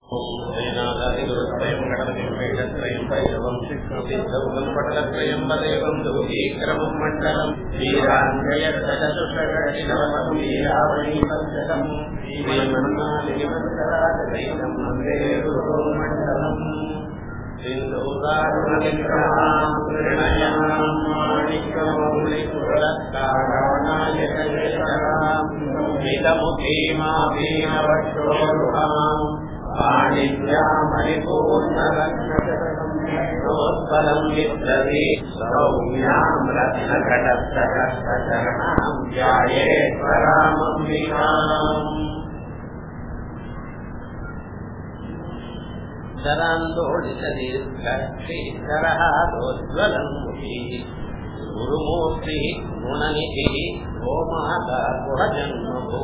ത്രയം കടലയും വേഗത്രയം ഭൈരവം ശിക്ഷണം പടലത്രയം പദേവം ദൂരീക്രമം മണ്ഡലം വീരാഞ്ജയതലസുഷകടിലവം വീരാവണി പഞ്ചകം ശ്രീമന്നാലിമന്തരാജദൈനം വന്ദേ ഗുരുമണ്ഡലം സിന്ധൂതാരുണവിഗ്രഹാം പ്രണയാം മാണിക്യമൗളിസുരക്കാരണായകേശരാം വിതമുഖീമാഭീമവക്ഷോരുഹാം പാണിജ്യാമണിപൂർണരത്നോത്പലം വിപ്ലവി സൗമ്യാം രത്നഘടസ്ഥകരണാം ധ്യായേശ്വരാമംബികാം ധരാന്തോടിതീർഘക്ഷീകരഹാദോജ്വലം മുഖി ഗുരുമൂർത്തി ഗുണനിധി ഗോമാതാ ഗുണജന്മഭൂ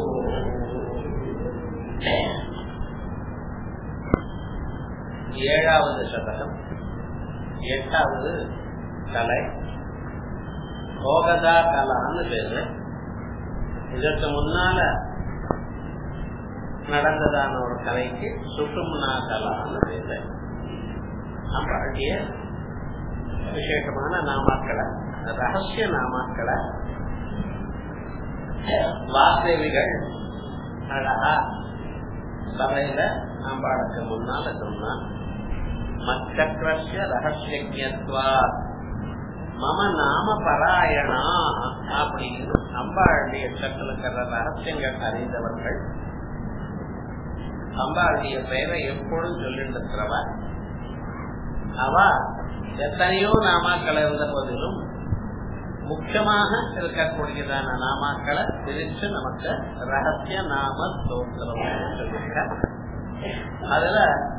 ஏழாவது சதகம் எட்டாவது கலை போகதா கலான்னு பேரு இதற்கு முன்னால நடந்ததான ஒரு கலைக்கு சுட்டும்னா கலான்னு பேரு அப்பாட்டிய விசேஷமான நாமாக்களை ரகசிய நாமாக்களை வாசேவிகள் அழகா சபையில அம்பாளுக்கு முன்னால சொன்னா மச்சக்கரஸ்ய ரகசியத்வா மம நாம பராயணா அப்படின்னு அம்பாளுடைய சக்கலுக்கிற ரகசியங்கள் அறிந்தவர்கள் அம்பாளுடைய பெயரை எப்பொழுதும் சொல்லிட்டு இருக்கிறவா அவ எத்தனையோ நாமாக்கள் இருந்த போதிலும் முக்கியமாக இருக்கக்கூடியதான நாமாக்களை பிரிச்சு நமக்கு ரகசிய நாம ஸ்தோத்திரம் சொல்லிருக்க அதுல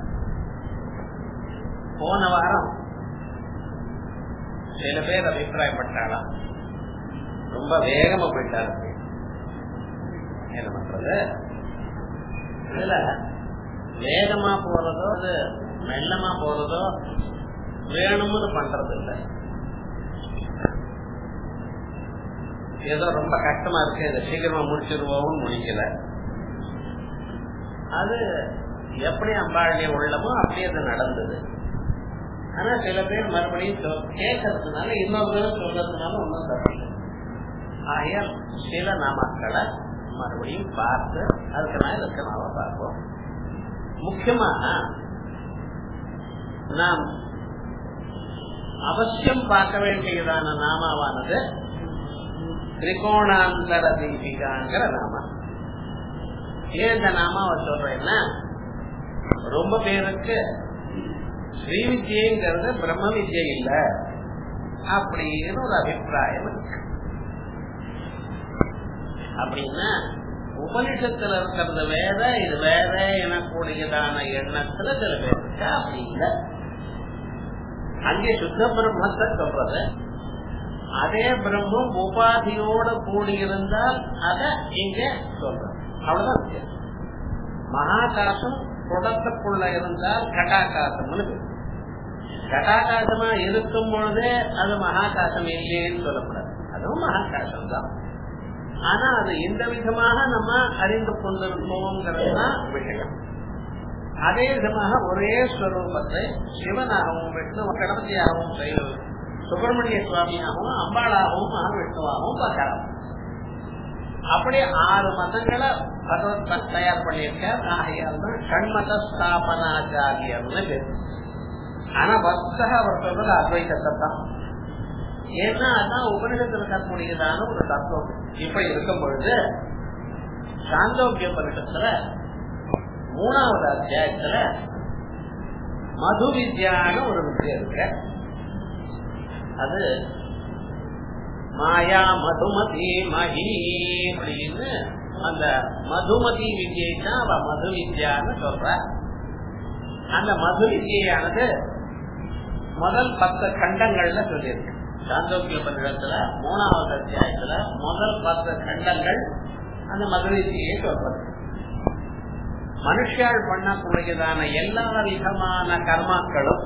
போன வாரம் சில பேர் அபிப்பிராயப்பட்டாலாம் ரொம்ப வேகமா போயிட்டாரு என்ன பண்றது இதுல வேகமா போறதோ அது மெல்லமா போறதோ வேணும்னு பண்றது இல்லை ஏதோ ரொம்ப கஷ்டமா இருக்கு இதை சீக்கிரமா முடிச்சிருவோம்னு முடிக்கல அது எப்படி அம்பாளுடைய உள்ளமோ அப்படியே அது நடந்தது ஆனா சில பேர் மறுபடியும் கேட்கறதுனால இன்னொரு தடவை சொல்றதுனால ஒன்றும் தரல ஆகையால் சில நாமக்களை மறுபடியும் பார்த்து அதுக்கு நான் இதுக்கு நாம பார்ப்போம் முக்கியமாக நாம் அவசியம் பார்க்க வேண்டியதான நாமாவானது திரிகோணாந்தர தீபிகாங்கிற நாம ஏன் இந்த நாமாவை சொல்றேன்னா ரொம்ப பேருக்கு ஸ்ரீ வித்யங்கிறது பிரம்ம வித்யை இல்ல அப்படின்னு ஒரு அபிப்பிராயம் இருக்கு அப்படின்னா உபனிஷத்துல இருக்கிறது வேற இது வேற எனக்கூடியதான எண்ணத்துல சில பேருக்கு அப்படி இல்லை அங்கே சுத்த பிரம்மத்தை சொல்றது அதே பிரம்மம் உபாதியோட கூடியிருந்தால் அத இங்க சொல்றோம் அவ்வளவுதான் வித்தியாசம் மகாகாசம் குடத்துக்குள்ள இருந்தால் கட்டாகாசம்னு கட்டாகாசமா இருக்கும் பொழுதே அது மகாகாசம் இல்லைன்னு சொல்லக்கூடாது அதுவும் மகாகாசம் தான் ஆனா அது எந்த விதமாக நம்ம அறிந்து கொண்டிருக்கோங்கிறதுதான் விஷயம் அதே விதமாக ஒரே ஸ்வரூபத்தை சிவனாகவும் விஷ்ணு கணபதியாகவும் சுப்பிரமணிய சுவாமியாகவும் அம்பாளாகவும் மகாவிஷ்ணுவாகவும் பார்க்கலாம் அப்படி ஆறு மதங்களை பகவத் தயார் பண்ணியிருக்கார் ஆகையால் தான் கண்மத ஸ்தாபனாச்சாரியர்னு பேர் ஆனா வர்த்தக அவர் சொல்றது அத்வைதத்தை தான் ஏன்னா அதான் உபனிஷத்தில் இருக்கக்கூடியதான ஒரு தத்துவம் இப்படி இருக்கும் பொழுது சாந்தோக்கிய பரிஷத்துல மூணாவது அத்தியாயத்துல மது வித்யான ஒரு வித்தியம் இருக்கு அது மாயா மதுமதி மகி அப்படின்னு அந்த மதுமதி வித்யை தான் அவ மது வித்யான்னு சொல்ற அந்த மது வித்யானது முதல் பத்து கண்டங்கள்ல சொல்லியிருக்கு சாந்தோக்கிய பண்டிடத்துல மூணாவது அத்தியாயத்துல முதல் பத்து கண்டங்கள் அந்த மது வித்யை சொல்றது மனுஷால் பண்ணக்கூடியதான எல்லா விதமான கர்மாக்களும்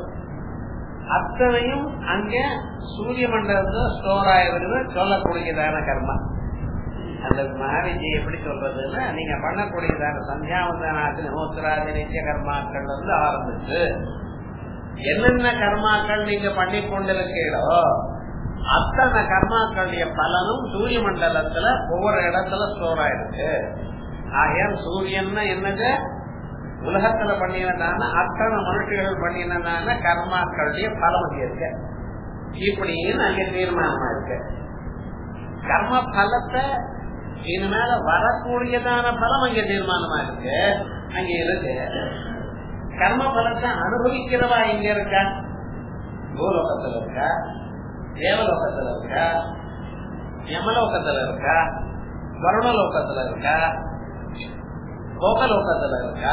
அத்தனையும் அங்க சூரிய மண்டலத்துல ஸ்டோர் ஆயிருது சொல்லக்கூடியதான கர்மா அந்த மகாவிஜய் எப்படி சொல்றதுன்னா நீங்க பண்ணக்கூடியதான சந்தியாவந்தனாச்சு நமோத்திராதி நித்திய கர்மாக்கள் வந்து ஆரம்பிச்சு என்னென்ன கர்மாக்கள் நீங்க பண்ணி கொண்டிருக்கீங்களோ அத்தனை கர்மாக்களுடைய பலனும் சூரிய மண்டலத்துல ஒவ்வொரு இடத்துல ஸ்டோர் ஆயிருக்கு ஆகையால் சூரியன் என்னது உலகத்துல பண்ணினதான அத்தனை மனுஷர்கள் பண்ணினதான கர்மாக்களுடைய பலம் அங்க இருக்கு இப்படின்னு அங்க தீர்மானமா இருக்கு கர்ம பலத்தை இனிமேல வரக்கூடியதான பலம் அங்க தீர்மானமா இருக்கு அங்க இருக்கு கர்ம பலத்தை அனுபவிக்கிறவா இங்க இருக்கா பூலோகத்துல இருக்கா தேவலோகத்துல இருக்கா யமலோகத்துல இருக்கா வருணலோகத்துல இருக்கா லோகலோகத்துல இருக்கா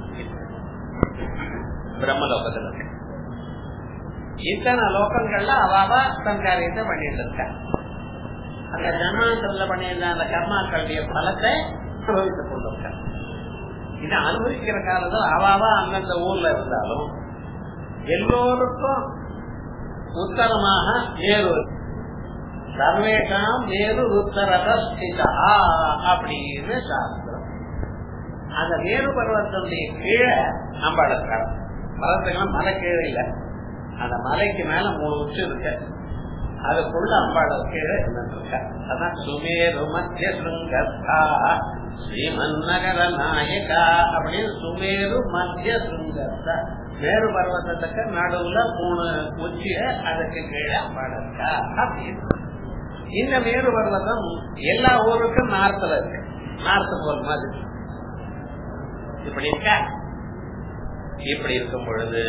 பிரம்மலோகத்துல இருக்கா இத்தனை லோகங்கள்ல அவாவ தன் காரியத்தை பண்ணிட்டு இருக்கா அந்த ஜன்மாந்தரத்துல பண்ணியிருந்த அந்த கர்மாக்களுடைய பலத்தை அனுபவித்துக் கொண்டிருக்க இது அனுபவிக்கிற காலத்தில் அவாவா அந்தந்த ஊர்ல இருந்தாலும் எல்லோருக்கும் உத்தரமாக நேரு சர்வேஷாம் நேரு உத்தரதா அப்படின்னு சாஸ்திரம் அந்த நேரு பருவத்தினுடைய கீழே அம்பாள் இருக்காரு பரவத்துக்கெல்லாம் மலை கீழே இல்லை அந்த மலைக்கு மேல மூணு உச்சு இருக்கு அதுக்குள்ள அம்பாள் கீழே இருக்க அதான் சுமேரு மத்திய சுங்கஸ்தா ஸ்ரீமன் நகர நாயகா அப்படின்னு சுமேரு மத்திய சுங்கஸ்தா மேரு பர்வத்தத்துக்கு நடுவுல மூணு உச்சிய அதுக்கு கீழே அம்பாள் இருக்கா அப்படின்னு இந்த மேரு பர்வதம் எல்லா ஊருக்கும் நார்த்ல இருக்கு நார்த் போல் மாதிரி இப்படி இருக்கா இப்படி இருக்கும் பொழுது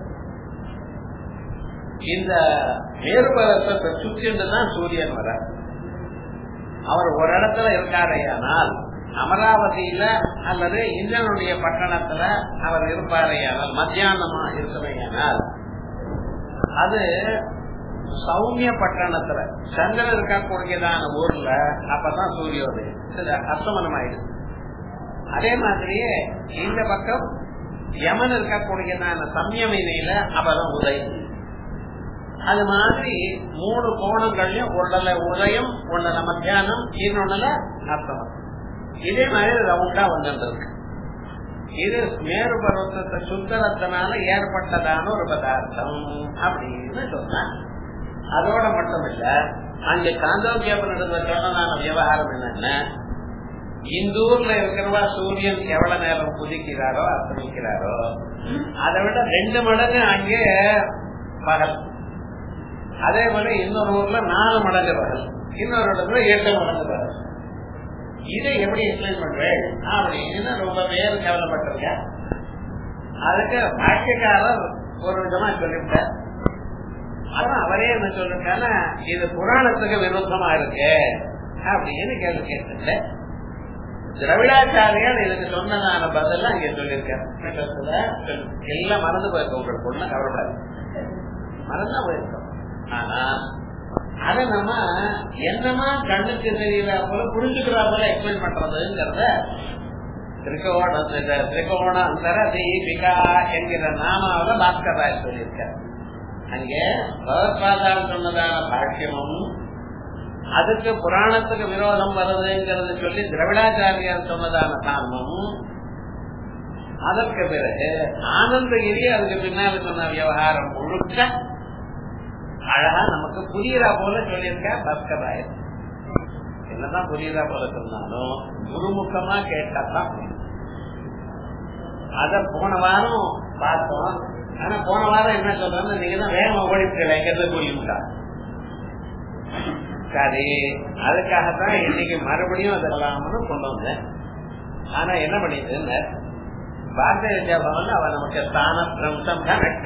இந்த மேற்பரத்தை சுற்றிட்டு தான் சூரியன் வர அவர் ஒரு இடத்துல இருக்காரையானால் அமராவதியில அல்லது இந்திரனுடைய பட்டணத்துல அவர் இருப்பாரையானால் மத்தியானமா இருக்கிறையானால் அது சௌமிய பட்டணத்துல சந்திரன் இருக்கக்கூடியதான ஊர்ல அப்பதான் சூரியோதயம் சில அஸ்தமனம் ஆயிடுது அதே மாதிரியே இந்த பக்கம் யமன் இருக்கக்கூடியதான சம்யமினையில அப்பதான் உதயம் அது மாதிரி மூணு கோணங்கள்லயும் ஒன்றுல உதயம் ஒன்றுல மத்தியானம் இன்னொன்னுல அர்த்தம் இதே மாதிரி ரவுண்டா வந்துருக்கு இது மேரு பருவத்தை சுந்தரத்தினால ஏற்பட்டதான ஒரு பதார்த்தம் அப்படின்னு சொன்னான் அதோட மட்டும் இல்ல அங்க காந்தோக்கியப்பன் நடந்த சொன்னதான விவகாரம் என்னன்னா இந்த ஊர்ல இருக்கிறவா சூரியன் எவ்வளவு நேரம் குதிக்கிறாரோ அர்த்தமிக்கிறாரோ அதை விட ரெண்டு மடங்கு அங்கே பகல் அதே போல இன்னொரு ஊர்ல நாலு மடங்கு பகல் இன்னொரு இடத்துல எட்டு மடங்கு பகல் இதை எப்படி எக்ஸ்பிளைன் பண்றேன் அப்படின்னு ரொம்ப பேர் கவலைப்பட்டிருக்க அதுக்கு பாக்கியக்காரர் ஒரு விதமா சொல்லிவிட்டார் ஆனா அவரே என்ன சொல்லிருக்கானா இது புராணத்துக்கு விருத்தமா இருக்கு அப்படின்னு கேள்வி கேட்டு திரவிடாச்சாரியால் இதுக்கு சொன்னதான பதில் அங்க சொல்லியிருக்காரு எல்லாம் மறந்து போயிருக்க உங்களுக்கு ஒண்ணு கவலைப்படாது மறந்தா போயிருக்கோம் ஆனா அத நம்ம என்னமா கண்ணுக்கு தெரியல போல புரிஞ்சுக்கிறா போல எக்ஸ்பிளைன் பண்றதுங்கிறத திரிகோண திரிகோண அந்தர தீபிகா என்கிற நாமாவில பாஸ்கராய் சொல்லியிருக்கார் அங்கே பகவத்பாதால் சொன்னதான பாஷ்யமும் அதுக்கு புராணத்துக்கு விரோதம் வருதுங்கிறது சொல்லி திரவிடாச்சாரியார் சொன்னதான காரணமும் அதற்கு பிறகு ஆனந்தகிரி அதுக்கு பின்னால சொன்ன விவகாரம் முழுக்க அழகா நமக்கு புரியுறா போல சொல்லியிருக்க பக்தராயர் என்னதான் புரியுறா போல சொன்னாலும் குருமுகமா கேட்டாதான் அத போன வாரம் பார்த்தோம் ஆனா போன வாரம் என்ன சொல்றோம் நீங்க தான் வேகமா ஓடிட்டு வைக்கிறது புரியுங்களா சரி அதுக்காகத்தான் இன்னைக்கு மறுபடியும் அதெல்லாம்னு கொண்டு வந்தேன் ஆனா என்ன பண்ணிட்டு பாரதிய ஜனதா பவன் அவன் நமக்கு ஸ்தான பிரம்சம்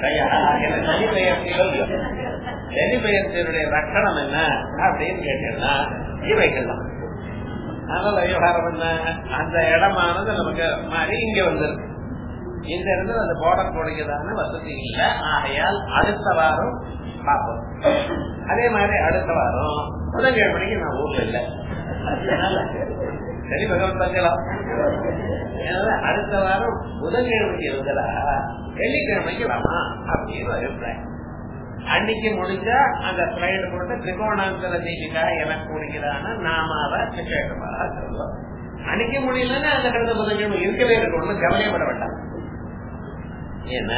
சனிபெயர்ச்சியுடைய லட்சணம் என்ன அப்படின்னு கேட்டீங்கன்னா இவைகள் தான் அதனால விவகாரம் என்ன அந்த இடமானது நமக்கு மாறி இங்க வந்திருக்கு இந்த இடத்துல அது போடக்கூடியதான வசதி இல்லை ஆகையால் அடுத்த வாரம் பார்ப்போம் அதே மாதிரி அடுத்த வாரம் புதன்கிழமைக்கு நான் ஊர்ல இல்லை சரி பகவத் பங்கலாம் அடுத்த வாரம் புதன்கிழமைக்கு இருந்ததா வெள்ளிக்கிழமைக்கு வாமா அப்படின்னு அபிப்பிராயம் அன்னைக்கு முடிஞ்சா அந்த ஸ்லைடு போட்டு திரிகோணாந்தர தீபிகா எனக்கு கூடுகிறான நாமாவ விசேஷமாக சொல்லுவோம் அன்னைக்கு முடியலன்னா அந்த கடந்த புதன்கிழமை இருக்கவே இருக்கணும் கவலையப்பட வேண்டாம் ஏன்னா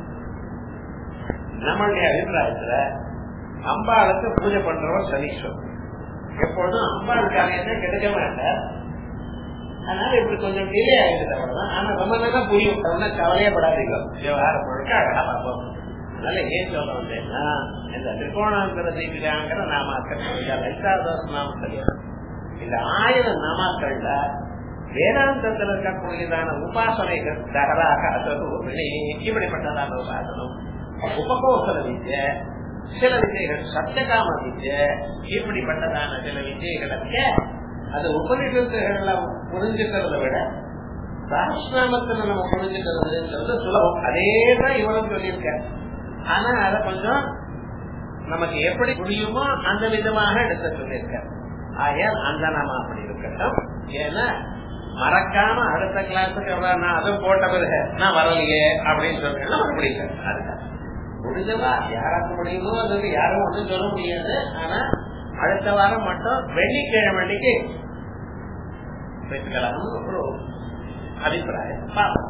நம்மளுடைய அபிப்பிராயத்துல அம்பாளுக்கு பூஜை பண்றவர் சனீஸ்வரன் எப்பொழுதும் அம்பாள் காரியத்தை கெடுக்க மாட்டார் அதனால இப்படி கொஞ்சம் டிலே ஆயிடுது அவ்வளவுதான் ஆனா ரொம்ப நல்லா புரியும் அதெல்லாம் கவலையப்படாதீங்க விவகாரம் முழுக்க அழகா பார்ப்போம் அதனால ஏன் சொல்ல வந்தேன்னா இந்த திரிகோணாந்திர தீபிகாங்கிற நாமாக்கள் லலிதாதாஸ் நாமக்கல் இந்த ஆயிரம் நாமாக்கள்ல வேதாந்தத்தில் இருக்கக்கூடியதான உபாசனைகள் தகராக அசது இப்படிப்பட்டதான உபாசனம் உபகோசல வித்ய சில விஜய்கள் சத்தியகாம வித்ய இப்படிப்பட்டதான சில விஜய்களுக்கு அது உபநிஷத்துகளை புரிஞ்சுக்கிறத விட சஹஸ்நாமத்துல நம்ம புரிஞ்சுக்கிறதுங்கிறது சுலபம் அதேதான் இவரும் சொல்லியிருக்க ஆனா அத கொஞ்சம் நமக்கு எப்படி புரியுமோ அந்த விதமாக எடுத்து சொல்லியிருக்க ஆகையால் அந்த நாம அப்படி இருக்கட்டும் ஏன்னா மறக்காம அடுத்த கிளாஸுக்கு நான் அதுவும் போட்ட பிறகு நான் வரலையே அப்படின்னு சொல்றேன் முடியல அதுதான் முடிஞ்சவா யாராக்கு முடியுமோ அது யாரும் ஒன்றும் சொல்ல முடியாது ஆனா அடுத்த வாரம் மட்டும் வெள்ளிக்கிழமை அன்னைக்கு வச்சுக்கலாம்னு ஒரு அபிப்பிராயம் பார்ப்போம்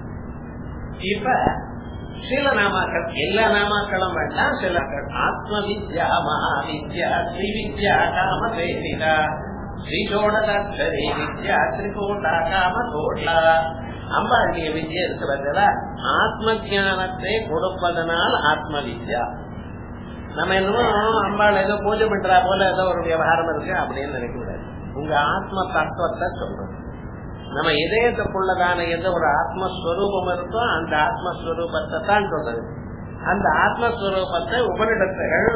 இப்ப சில நாமாக்கள் எல்லா நாமாக்களும் வேண்டாம் சில ஆத்ம வித்யா மகாவித்யா ஸ்ரீ வித்யா காம சேவிதா ஸ்ரீஜோடதரி வித்யா திரிகோட்டா காம தோட்டா அம்பாளுடைய வித்யா இருக்கிறதுல ஆத்ம ஜானத்தை கொடுப்பதனால் ஆத்ம வித்யா நம்ம என்னமோ அம்பாள் ஏதோ பூஜை பண்றா போல ஏதோ ஒரு விவகாரம் இருக்கு அப்படின்னு நினைக்க கூடாது உங்க ஆத்ம தத்துவத்தை சொல்றது நம்ம இதயத்துக்குள்ளதான எந்த ஒரு ஆத்மஸ்வரூபம் இருக்கோ அந்த ஆத்மஸ்வரூபத்தை தான் சொல்றது அந்த ஆத்மஸ்வரூபத்தை உபனிடத்துகள்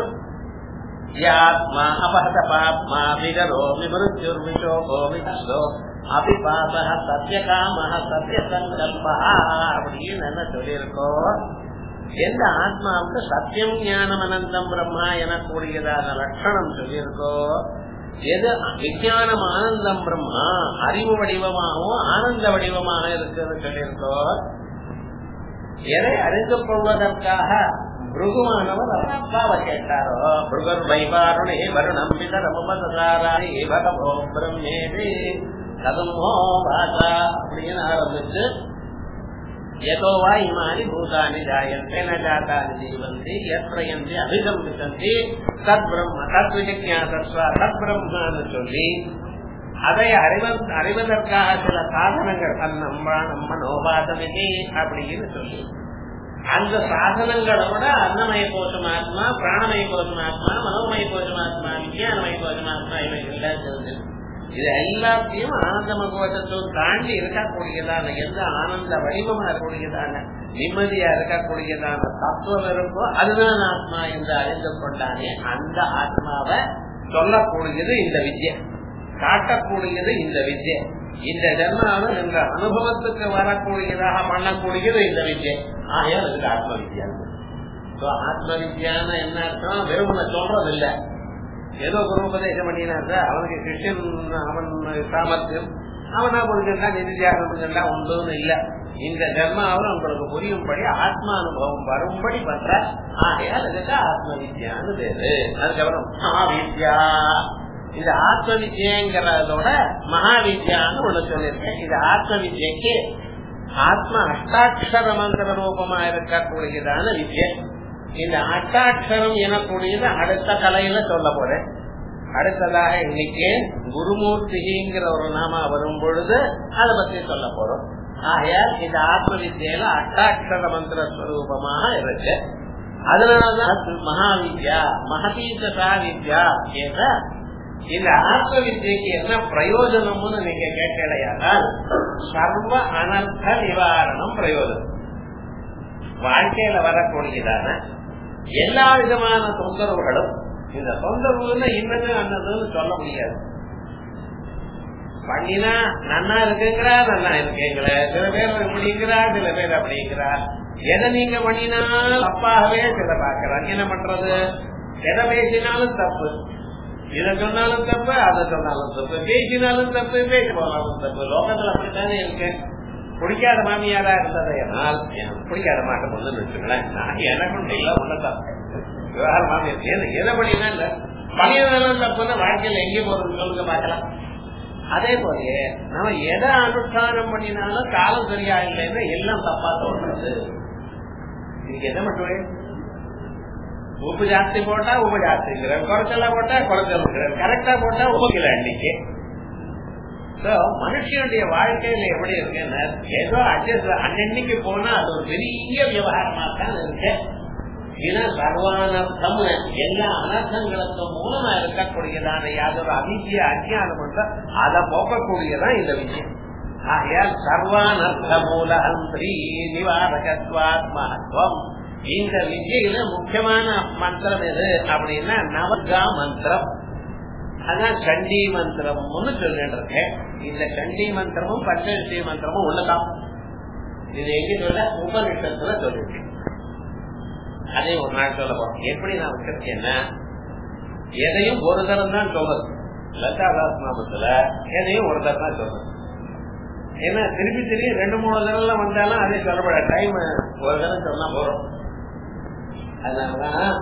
யாத்மா அபஹத பாப்மா விகரோ விமருத்யுர்விஷோகோ விதோ அபிபாப சத்தியகாம சத்திய சங்கல்பா அப்படின்னு என்ன சொல்லியிருக்கோம் எந்த ஆத்மாவுக்கு சத்தியம் ஞானம் அனந்தம் பிரம்மா எனக்கூடியதான லட்சணம் சொல்லியிருக்கோ எது விஜயானம் ஆனந்தம் பிரம்மா அறிவு வடிவமாகவும் ஆனந்த வடிவமாக இருக்கிறது சொல்லியிருக்கோ எதை அறிந்து கொள்வதற்காக பிருகுமானவர் அப்பாவை கேட்டாரோ பிருகர் வைபாருணே வருணம் விதரமுபதாராணி பகவோ பிரம்மேதி கதமோ வாசா அப்படின்னு ஆரம்பிச்சு यतो वा इमानि भूतानि जायन्ते न जातानि जीवन्ति यत्र यन्ति अभिगम्यन्ति तद्ब्रह्म तद्विஜிஞாசஸ்வ தத்பிரம்மான்னு சொல்லி அதை அறிவ அறிவதற்காக சில சாதனங்கள் அன்னம் வானம் மனோபாதமிதி அப்படின்னு சொல்லி அந்த சாதனங்களை விட அன்னமய கோஷமாத்மா பிராணமய கோஷமாத்மா மனோமய கோஷமாத்மா விஞ்ஞானமய கோஷமாத்மா இவைகள் தெரிஞ்சு இது எல்லாத்தையும் ஆனந்த மகவத்தை தாண்டி இருக்கக்கூடியதான எந்த ஆனந்த வடிவமா இருக்கக்கூடியதான நிம்மதியா இருக்கக்கூடியதான தத்துவம் இருக்கோ அதுதான் ஆத்மா என்று அறிந்து கொண்டானே அந்த ஆத்மாவை சொல்லக்கூடியது இந்த வித்யை காட்டக்கூடியது இந்த வித்யை இந்த ஜென்மாவும் இந்த அனுபவத்துக்கு வரக்கூடியதாக பண்ணக்கூடியது இந்த வித்யை ஆகையால் அதுக்கு ஆத்ம வித்யா ஆத்ம வித்யான என்ன அர்த்தம் வெறும் சொல்றது இல்லை ஏதோ குரு உபதேசம் பண்ணினா அவனுக்கு கிருஷ்ணன் அவன் சாமர்த்தியம் அவனா புரிஞ்சுட்டா நிதித்தியாகம் புரிஞ்சுட்டா உண்டுன்னு இல்ல இந்த ஜென்மாவும் உங்களுக்கு புரியும்படி ஆத்மா அனுபவம் வரும்படி பண்ற ஆகையால் இதுக்கு ஆத்ம வித்யான்னு பேரு அதுக்கப்புறம் மகாவித்யா இது ஆத்ம வித்யங்கிறதோட மகாவித்யான்னு ஒண்ணு சொல்லியிருக்கேன் இது ஆத்ம வித்யக்கு ஆத்ம அஷ்டாட்சர மந்திர ரூபமா இருக்கக்கூடியதான வித்யை இந்த அட்டாட்சரம் எனக்கூடியது அடுத்த கலையில சொல்ல போறேன் அடுத்ததாக இன்னைக்கு குருமூர்த்திங்கிற ஒரு நாம வரும் பொழுது அதை பத்தி சொல்ல போறோம் ஆகையால் இந்த ஆத்ம வித்தியில அட்டாட்சர மந்திர ஸ்வரூபமாக இருக்கு அதனாலதான் மகாவித்யா மகதீசா வித்யா என்ற இந்த ஆத்ம வித்யக்கு என்ன பிரயோஜனம்னு நீங்க கேட்கலையானால் சர்வ அனர்த்த நிவாரணம் பிரயோஜனம் வாழ்க்கையில வரக்கூடியதான எல்லா விதமான தொந்தரவுகளும் இந்த தொந்தரவுன்னு இன்னது அன்னதுன்னு சொல்ல முடியாது பண்ணினா நன்னா இருக்குங்கிறா நன்னா இருக்குங்கிற சில பேர் இப்படிங்கிறா சில பேர் அப்படிங்கிறா எதை நீங்க பண்ணினாலும் தப்பாகவே சில பாக்குறாங்க என்ன பண்றது எதை பேசினாலும் தப்பு இதை சொன்னாலும் தப்பு அதை சொன்னாலும் தப்பு பேசினாலும் தப்பு பேச போனாலும் தப்பு லோகத்துல அப்படித்தானே இருக்கு பிடிக்காத மாமியாரா இருந்ததையனால் எனக்கு பிடிக்காத மாட்ட பொண்ணு வச்சுங்களேன் நான் எனக்கும் எல்லாம் ஒண்ணுதான் விவகார மாமியார் எது எதை பண்ணினா இல்ல பணியதெல்லாம் தப்புன்னு வாழ்க்கையில எங்கே போறது சொல்லுங்க பார்க்கலாம் அதே போல நம்ம எதை அனுஷ்டானம் பண்ணினாலும் காலம் சரியா இல்லைன்னா எல்லாம் தப்பா தோன்றது இதுக்கு எதை மட்டுமே உப்பு ஜாஸ்தி போட்டா உப்பு ஜாஸ்திங்கிற குறைச்சலா போட்டா குறைச்சலுங்கிற கரெக்டா போட்டா உப்புக்கல அன்னைக்கு மனுஷனுடைய வாழ்க்கையில எப்படி இருக்குன்னா ஏதோ அட்ஜஸ்ட் அன்னன்னைக்கு போனா அது ஒரு பெரிய விவகாரமா தான் இருக்கு ஏன்னா சர்வானர்த்தம் எல்லா அனர்த்தங்களுக்கு மூலமா இருக்கக்கூடியதான யாதொரு அவித்திய அஜானம் என்றால் அதை போக்கக்கூடியதான் இந்த விஷயம் ஆகையால் சர்வானர்த்த மூலஹந்திரி நிவாரகத்வாத்மஹத்வம் இந்த விஜயில முக்கியமான மந்திரம் எது அப்படின்னா நவகா மந்திரம் அதான் சண்டி மந்திரம்னு சொல்லிட்டு இருக்கேன் இந்த சண்டி மந்திரமும் பஞ்சவிஷய மந்திரமும் ஒண்ணுதான் இது எங்க சொல்ல உபனிஷத்துல சொல்லிருக்கேன் அதே ஒரு நாள் சொல்ல போறோம் எப்படி நான் வச்சிருக்கேன்னா எதையும் ஒரு தரம் தான் சொல்றது லதாதாஸ் நாமத்துல எதையும் ஒரு தரம் தான் சொல்றது ஏன்னா திருப்பி திருப்பி ரெண்டு மூணு தரம் வந்தாலும் அதே சொல்லப்பட டைம் ஒரு தரம் சொன்னா போறோம் அதனாலதான்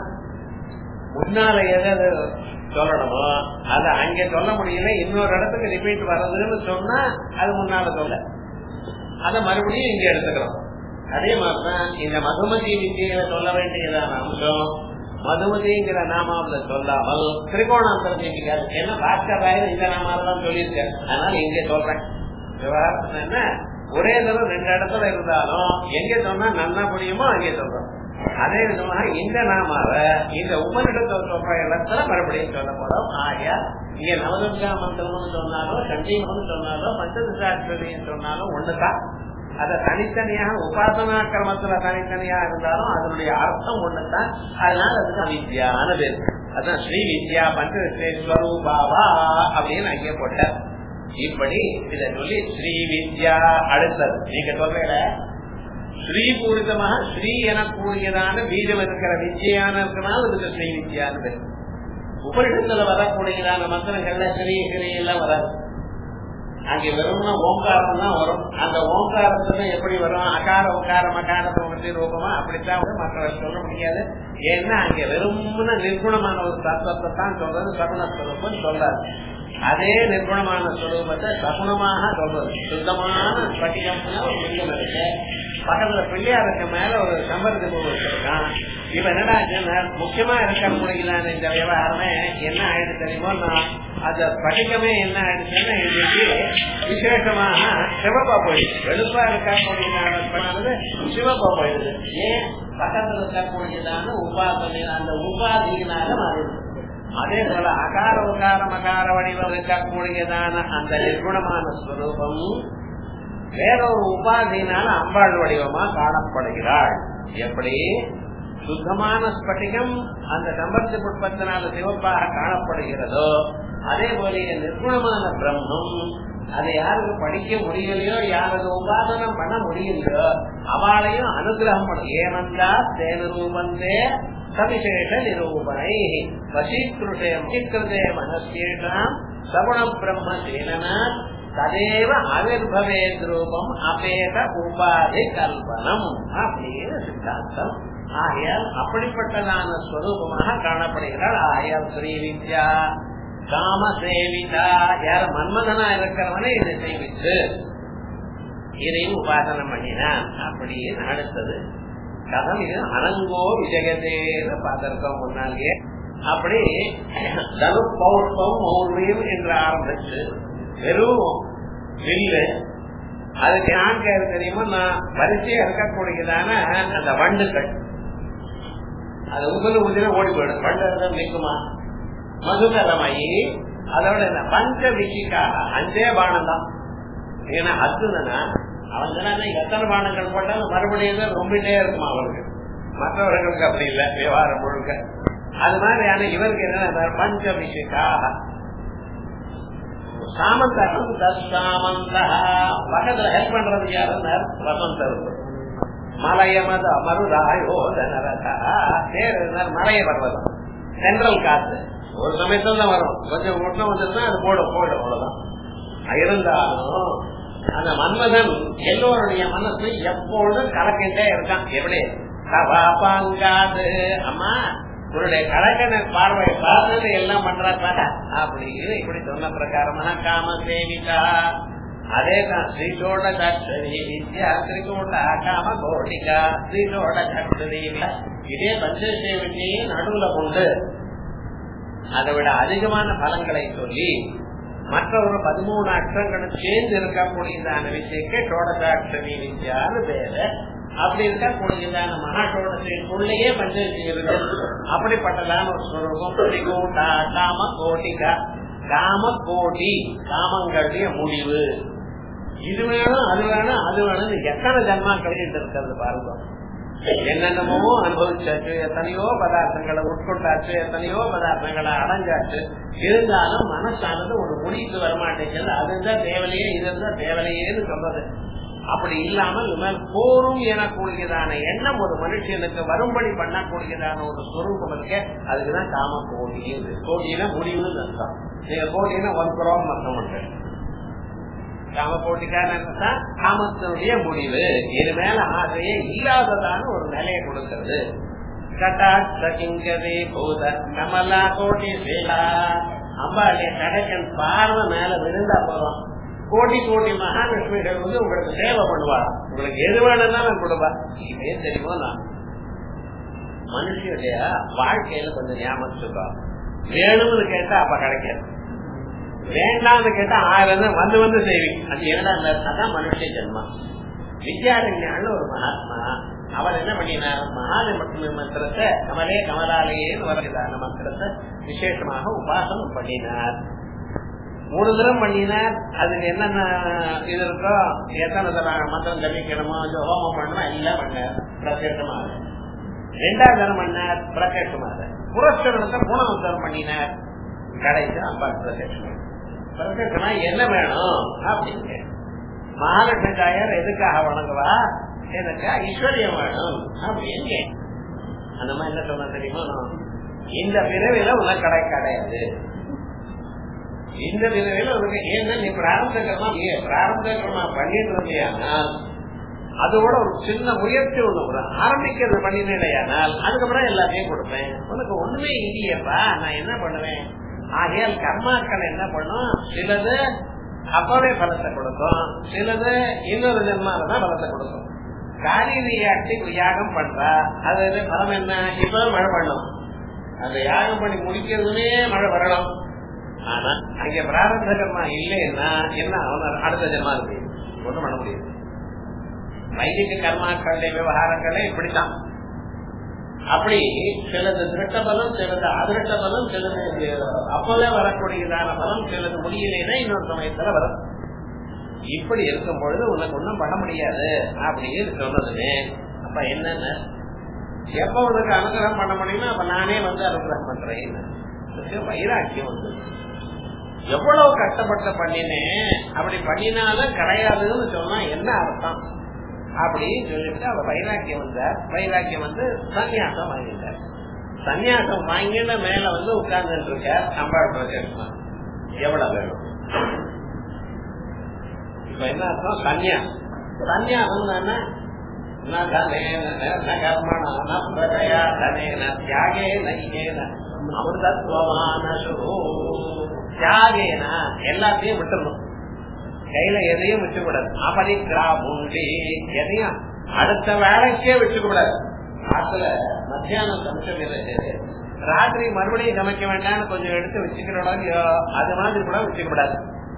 முன்னால எதை சொல்லணுமோ அத அங்க சொல்ல முடியல இன்னொரு இடத்துக்கு ரிப்பீட் வர்றதுன்னு சொன்னா அது முன்னால சொல்ல அத மறுபடியும் இங்க எடுத்துக்கிறோம் அதே மாதிரிதான் இந்த மதுமதி வித்தியில சொல்ல வேண்டியதான அம்சம் மதுமதிங்கிற நாமாவில சொல்லாமல் திரிகோணாந்தரம் நீங்கிக்காது ஏன்னா பாஸ்கராயர் இந்த நாமாவில தான் சொல்லியிருக்காரு அதனால இங்க சொல்றேன் விவகாரம் என்ன ஒரே தடவை ரெண்டு இடத்துல இருந்தாலும் எங்க சொன்னா நன்னா முடியுமோ அங்கே சொல்றோம் அதே விதமாக இந்த நாமாவ இந்த உபனிடத்தை சொல்ற இடத்துல மறுபடியும் சொல்ல போறோம் ஆகியா இங்க நவதுர்கா மந்திரம்னு சொன்னாலும் சண்டீமம்னு சொன்னாலும் பஞ்சதிசாட்சியம் சொன்னாலும் ஒண்ணுதான் அத தனித்தனியாக உபாசனா கிரமத்துல தனித்தனியா இருந்தாலும் அதனுடைய அர்த்தம் ஒண்ணுதான் அதனால அதுக்கு அவித்யான பேர் அதான் ஸ்ரீ வித்யா பஞ்சஸ்வரூபாவா அப்படின்னு அங்கே போட்டார் இப்படி இத சொல்லி ஸ்ரீ வித்யா அடுத்தது நீங்க சொல்ற ஸ்ரீபூரிதமாக ஸ்ரீ எனக்கூடியதான பீஜம் இருக்கிற வித்யான இருக்கிறனால இதுக்கு ஸ்ரீ வித்யான்னு பேர் உபரிடத்துல வரக்கூடியதான மந்திரங்கள்ல ஸ்ரீ ஸ்ரீ எல்லாம் வராது அங்க வெறும்னா ஓங்காரம் தான் வரும் அந்த ஓங்காரத்துல எப்படி வரும் அகார உக்காரம் அகாரத்தை பற்றி ரூபமா அப்படித்தான் மற்ற சொல்ல முடியாது ஏன்னா அங்க வெறும்னா நிர்குணமான ஒரு தத்துவத்தை தான் சொல்றது சகுணஸ்வரூபம் சொல்றாரு அதே நிர்குணமான ஸ்வரூபத்தை சகுணமாக சொல்றது சுத்தமான ஸ்பட்டிகம்னா ஒரு லிங்கம் இருக்கு பக்கத்துல பிள்ளையாருக்கு மேல ஒரு சம்பரத்தி பூ வச்சிருக்கான் இப்ப என்னடா முக்கியமா இருக்க முடியலான இந்த விவகாரமே என்ன ஆயிடுச்சு தெரியுமோ நான் அந்த படிக்கமே என்ன ஆயிடுச்சுன்னா இன்னைக்கு விசேஷமாக சிவப்பா போயிடுச்சு வெளுப்பா இருக்கக்கூடியதானது சிவப்பா போயிடுது ஏன் பக்கத்துல இருக்கக்கூடியதான உபாசனை அந்த உபாதியினால மாறிடுது அதே போல அகார உகார மகார வடிவம் இருக்கக்கூடியதான அந்த நிர்குணமான ஸ்வரூபம் வேற ஒரு உபாதியினால அம்பாள் வடிவமா காணப்படுகிறாள் எப்படி சுத்தமான ஸ்பட்டிகம் அந்த சம்பர்த்தி புட்பத்தினால சிவப்பாக காணப்படுகிறதோ அதே போல நிர்குணமான பிரம்மம் அதை யாருக்கு படிக்க முடியலையோ யாருக்கு உபாதனம் பண்ண முடியலையோ அவளையும் அனுகிரகம் பண்ண ஏனந்தா தேன ரூபந்தே சவிசேஷ நிரூபணை வசீகிருஷே வசீகிருதே மனசேஷாம் சகுண பிரம்ம சேனனா ததேவ ஆவிர்பவேத் ரூபம் அபேத உபாதி கல்பனம் அப்படின்னு சித்தாந்தம் ஆகையால் அப்படிப்பட்டதான ஸ்வரூபமாக காணப்படுகிறாள் ஆகையால் ஸ்ரீ வித்யா காம சேவிதா யார் மன்மதனா இருக்கிறவனை இதை சேவித்து இதையும் உபாசனம் பண்ணினான் அப்படின்னு அடுத்தது கதம் இது அனங்கோ விஜயதேன்னு பார்த்திருக்கோம் முன்னாலேயே அப்படி தனு பௌர்பம் மௌர்மியம் என்று ஆரம்பிச்சு வெறும் வில்லு அதுக்கு ஆண்காரு தெரியுமா நான் வரிசையா இருக்கக்கூடியதான அந்த வண்டுகள் அது உங்களை உதிர ஓடி போயிடும் வண்டு இருந்தா நிற்குமா மதுகரமயி அதோட என்ன பஞ்ச விஷிக்காக அஞ்சே பானம் தான் ஏன்னா அர்ஜுனனா அவன் தானே எத்தனை பானங்கள் போட்டாலும் மறுபடியும் ரொம்பிட்டே இருக்குமா அவருக்கு மற்றவர்களுக்கு அப்படி இல்லை விவகாரம் முழுக்க அது மாதிரி ஆனா இவருக்கு என்ன பஞ்ச விஷிக்காக சாமந்தம் தற்சாமந்த பக்கத்துல ஹெல்ப் பண்றது யாருன்னு வசந்த மலையமத மருதாயோதனரதா மலைய பர்வதம் சென்ட்ரல் காத்து ஒரு சமயத்துல தான் வரும் கொஞ்சம் ஒட்டம் வந்துருந்தா அது போடும் போடும் அவ்வளவுதான் இருந்தாலும் அந்த மன்மதன் எல்லோருடைய மனசு எப்பொழுதும் கலக்கிட்டே இருக்கான் எப்படி கவா பாங்காது அம்மா உன்னுடைய கலக்கன பார்வை பார்த்தது எல்லாம் பண்றா அப்படின்னு இப்படி சொன்ன பிரகாரமாக காம சேவிதா அதே தான் ஸ்ரீசோட தட்சரி வித்யா திரிகோட காம கோடிகா ஸ்ரீசோட தட்சரி இதே பஞ்சசேவித்தையே நடுவுல கொண்டு அதை விட அதிகமான பலன்களை சொல்லி மற்ற ஒரு பதிமூணு அக்ஷரங்களும் சேர்ந்து இருக்கக்கூடியதான விஷயಕ್ಕೆ ஷோடசாட்சரி வித்யான்னு பேரு அப்படி இருக்கக்கூடியதான மகாஷோடசைக்குள்ளேயே பஞ்சவித்தி இருக்கு அப்படிப்பட்டதான ஒரு ஸ்வரூபம் திரிகோட்டா காம கோட்டிகா காம கோட்டி காமங்களுடைய முடிவு இது வேணும் அது வேணும் அது வேணும் எத்தனை ஜன்மா கழிட்டு இருக்கிறது பாருங்க என்னென்னமோ அனுபவிச்சாச்சு எத்தனையோ பதார்த்தங்களை உட்கொண்டாச்சு எத்தனையோ பதார்த்தங்களை அடைஞ்சாச்சு இருந்தாலும் மனசானது ஒரு முடிவுக்கு வரமாட்டேங்கிறது அதுதான் தேவலையே இதுதான் தேவலையேன்னு சொல்றது அப்படி இல்லாமல் இவன் போரும் எனக்கூடியதான எண்ணம் ஒரு மனுஷனுக்கு வரும்படி பண்ணக்கூடியதான ஒரு ஸ்வரூபம் இருக்கு அதுக்குதான் காம கோடி கோடினா முடிவுன்னு அர்த்தம் நீங்க கோடினா ஒன் குரோம் அர்த்தம் உண்டு காம கோட்டிக்கான காமத்தினுடைய முடிவு இது மேல ஆசையே இல்லாததான ஒரு நிலையை கொடுக்கிறது கட்டாட்சகிங்கதே பூத கமலா கோட்டி சேலா அம்பாளுடைய கடைக்கன் பார்வை மேல விழுந்தா போறோம் கோடி கோடி மகாலட்சுமிகள் வந்து உங்களுக்கு சேவை பண்ணுவா உங்களுக்கு எது வேணும்னாலும் கொடுப்பா ஏன் தெரியுமோ நான் மனுஷனுடைய வாழ்க்கையில கொஞ்சம் ஞாபகம் வேணும்னு கேட்டா அப்ப கிடைக்காது வேண்டாம்னு கேட்டா ஆயிரம் வந்து வந்து செய்வீங்க அது இரண்டாம் அதான் மனுஷ ஜென்மா வித்யாரண்யான்னு ஒரு மகாத்மா அவர் என்ன பண்ணினார் மகாலட்சுமி மந்திரத்தை கமலே கமலாலயேன்னு வருகிறான மந்திரத்தை விசேஷமாக உபாசனம் பண்ணினார் மூணு தரம் பண்ணினார் அதுக்கு என்னென்ன இது இருக்கோ எத்தனை தரம் மந்திரம் ஜபிக்கணுமோ ஹோமம் பண்ணணுமோ எல்லாம் பண்ணார் பிரத்யேகமாக ரெண்டாவது தரம் பண்ணார் பிரத்யேகமாக புரஸ்கரணத்தை மூணாவது தரம் பண்ணினார் கடைசி அம்பாள் பிரத்யேகமாக பிரத்யேகமா என்ன வேணும் அப்படின்னு மகாலட்சுமி தாயார் எதுக்காக வணங்குவா எனக்கு ஐஸ்வர்யம் வேணும் அப்படின்னு அந்த மாதிரி என்ன சொன்ன தெரியுமா இந்த பிறவில உனக்கு கடை கிடையாது இந்த பிறவில உனக்கு ஏன்னா நீ பிராரம்பகரமா பிராரம்பகரமா பண்ணிட்டு இருந்தியானால் அதோட ஒரு சின்ன முயற்சி ஒண்ணு ஆரம்பிக்கிறது பண்ணினேடையானால் அதுக்கப்புறம் எல்லாத்தையும் கொடுப்பேன் உனக்கு ஒண்ணுமே இல்லையப்பா நான் என்ன பண்ணுவேன் ஆகையால் கர்மாக்கள் என்ன பண்ணும் சிலது அப்பவே பலத்தை கொடுக்கும் சிலது இன்னொரு ஜென்மாலதான் பலத்தை கொடுக்கும் காரியத்தை யாகம் பண்றா அது பலம் என்ன இப்ப மழை பண்ணும் அந்த யாகம் பண்ணி முடிக்கிறதுனே மழை வரணும் ஆனா அங்க பிராரந்த கர்மா இல்லைன்னா என்ன அவன் அடுத்த ஜென்மா இருக்கு ஒண்ணும் பண்ண முடியாது வைதிக கர்மாக்களுடைய விவகாரங்களே இப்படித்தான் அப்படி சிலது திருட்ட பலம் சிலது அதிருட்ட பலம் சிலது அப்பவே வரக்கூடியதான பலம் சிலது முடியலைன்னா இன்னொரு சமயத்துல வரும் இப்படி இருக்கும் பொழுது உனக்கு ஒண்ணும் பண்ண முடியாது அப்படின்னு சொன்னதுமே அப்ப என்னென்ன எப்ப உனக்கு அனுகிரகம் பண்ண முடியுமோ அப்ப நானே வந்து அனுகிரகம் பண்றேன் வைராக்கியம் வந்து எவ்வளவு கஷ்டப்பட்டு பண்ணினேன் அப்படி பண்ணினாலும் கிடையாதுன்னு சொன்னா என்ன அர்த்தம் அப்படின்னு சொல்லிட்டு அவர் வைராக்கியம் வந்தார் வைராக்கியம் வந்து சன்னியாசம் வாங்கிட்டார் சன்னியாசம் வாங்கின மேல வந்து உட்கார்ந்து இருக்கார் அம்பாள் பிரதேசமா எவ்வளவு வேணும் இப்ப என்ன அர்த்தம் சன்னியாசம் சன்னியாசம் தானே எல்லாத்தையும் விட்டுறணும் கையில எதையும் வச்சுக்கூடாது அபரிக்ரா உண்டி எதையும் அடுத்த வேலைக்கே வச்சுக்கூடாது ஆத்துல மத்தியானம் சமைச்சது ராத்திரி மறுபடியும் சமைக்க வேண்டாம்னு கொஞ்சம் எடுத்து வச்சுக்கிறோம் அது மாதிரி கூட வச்சுக்கூடாது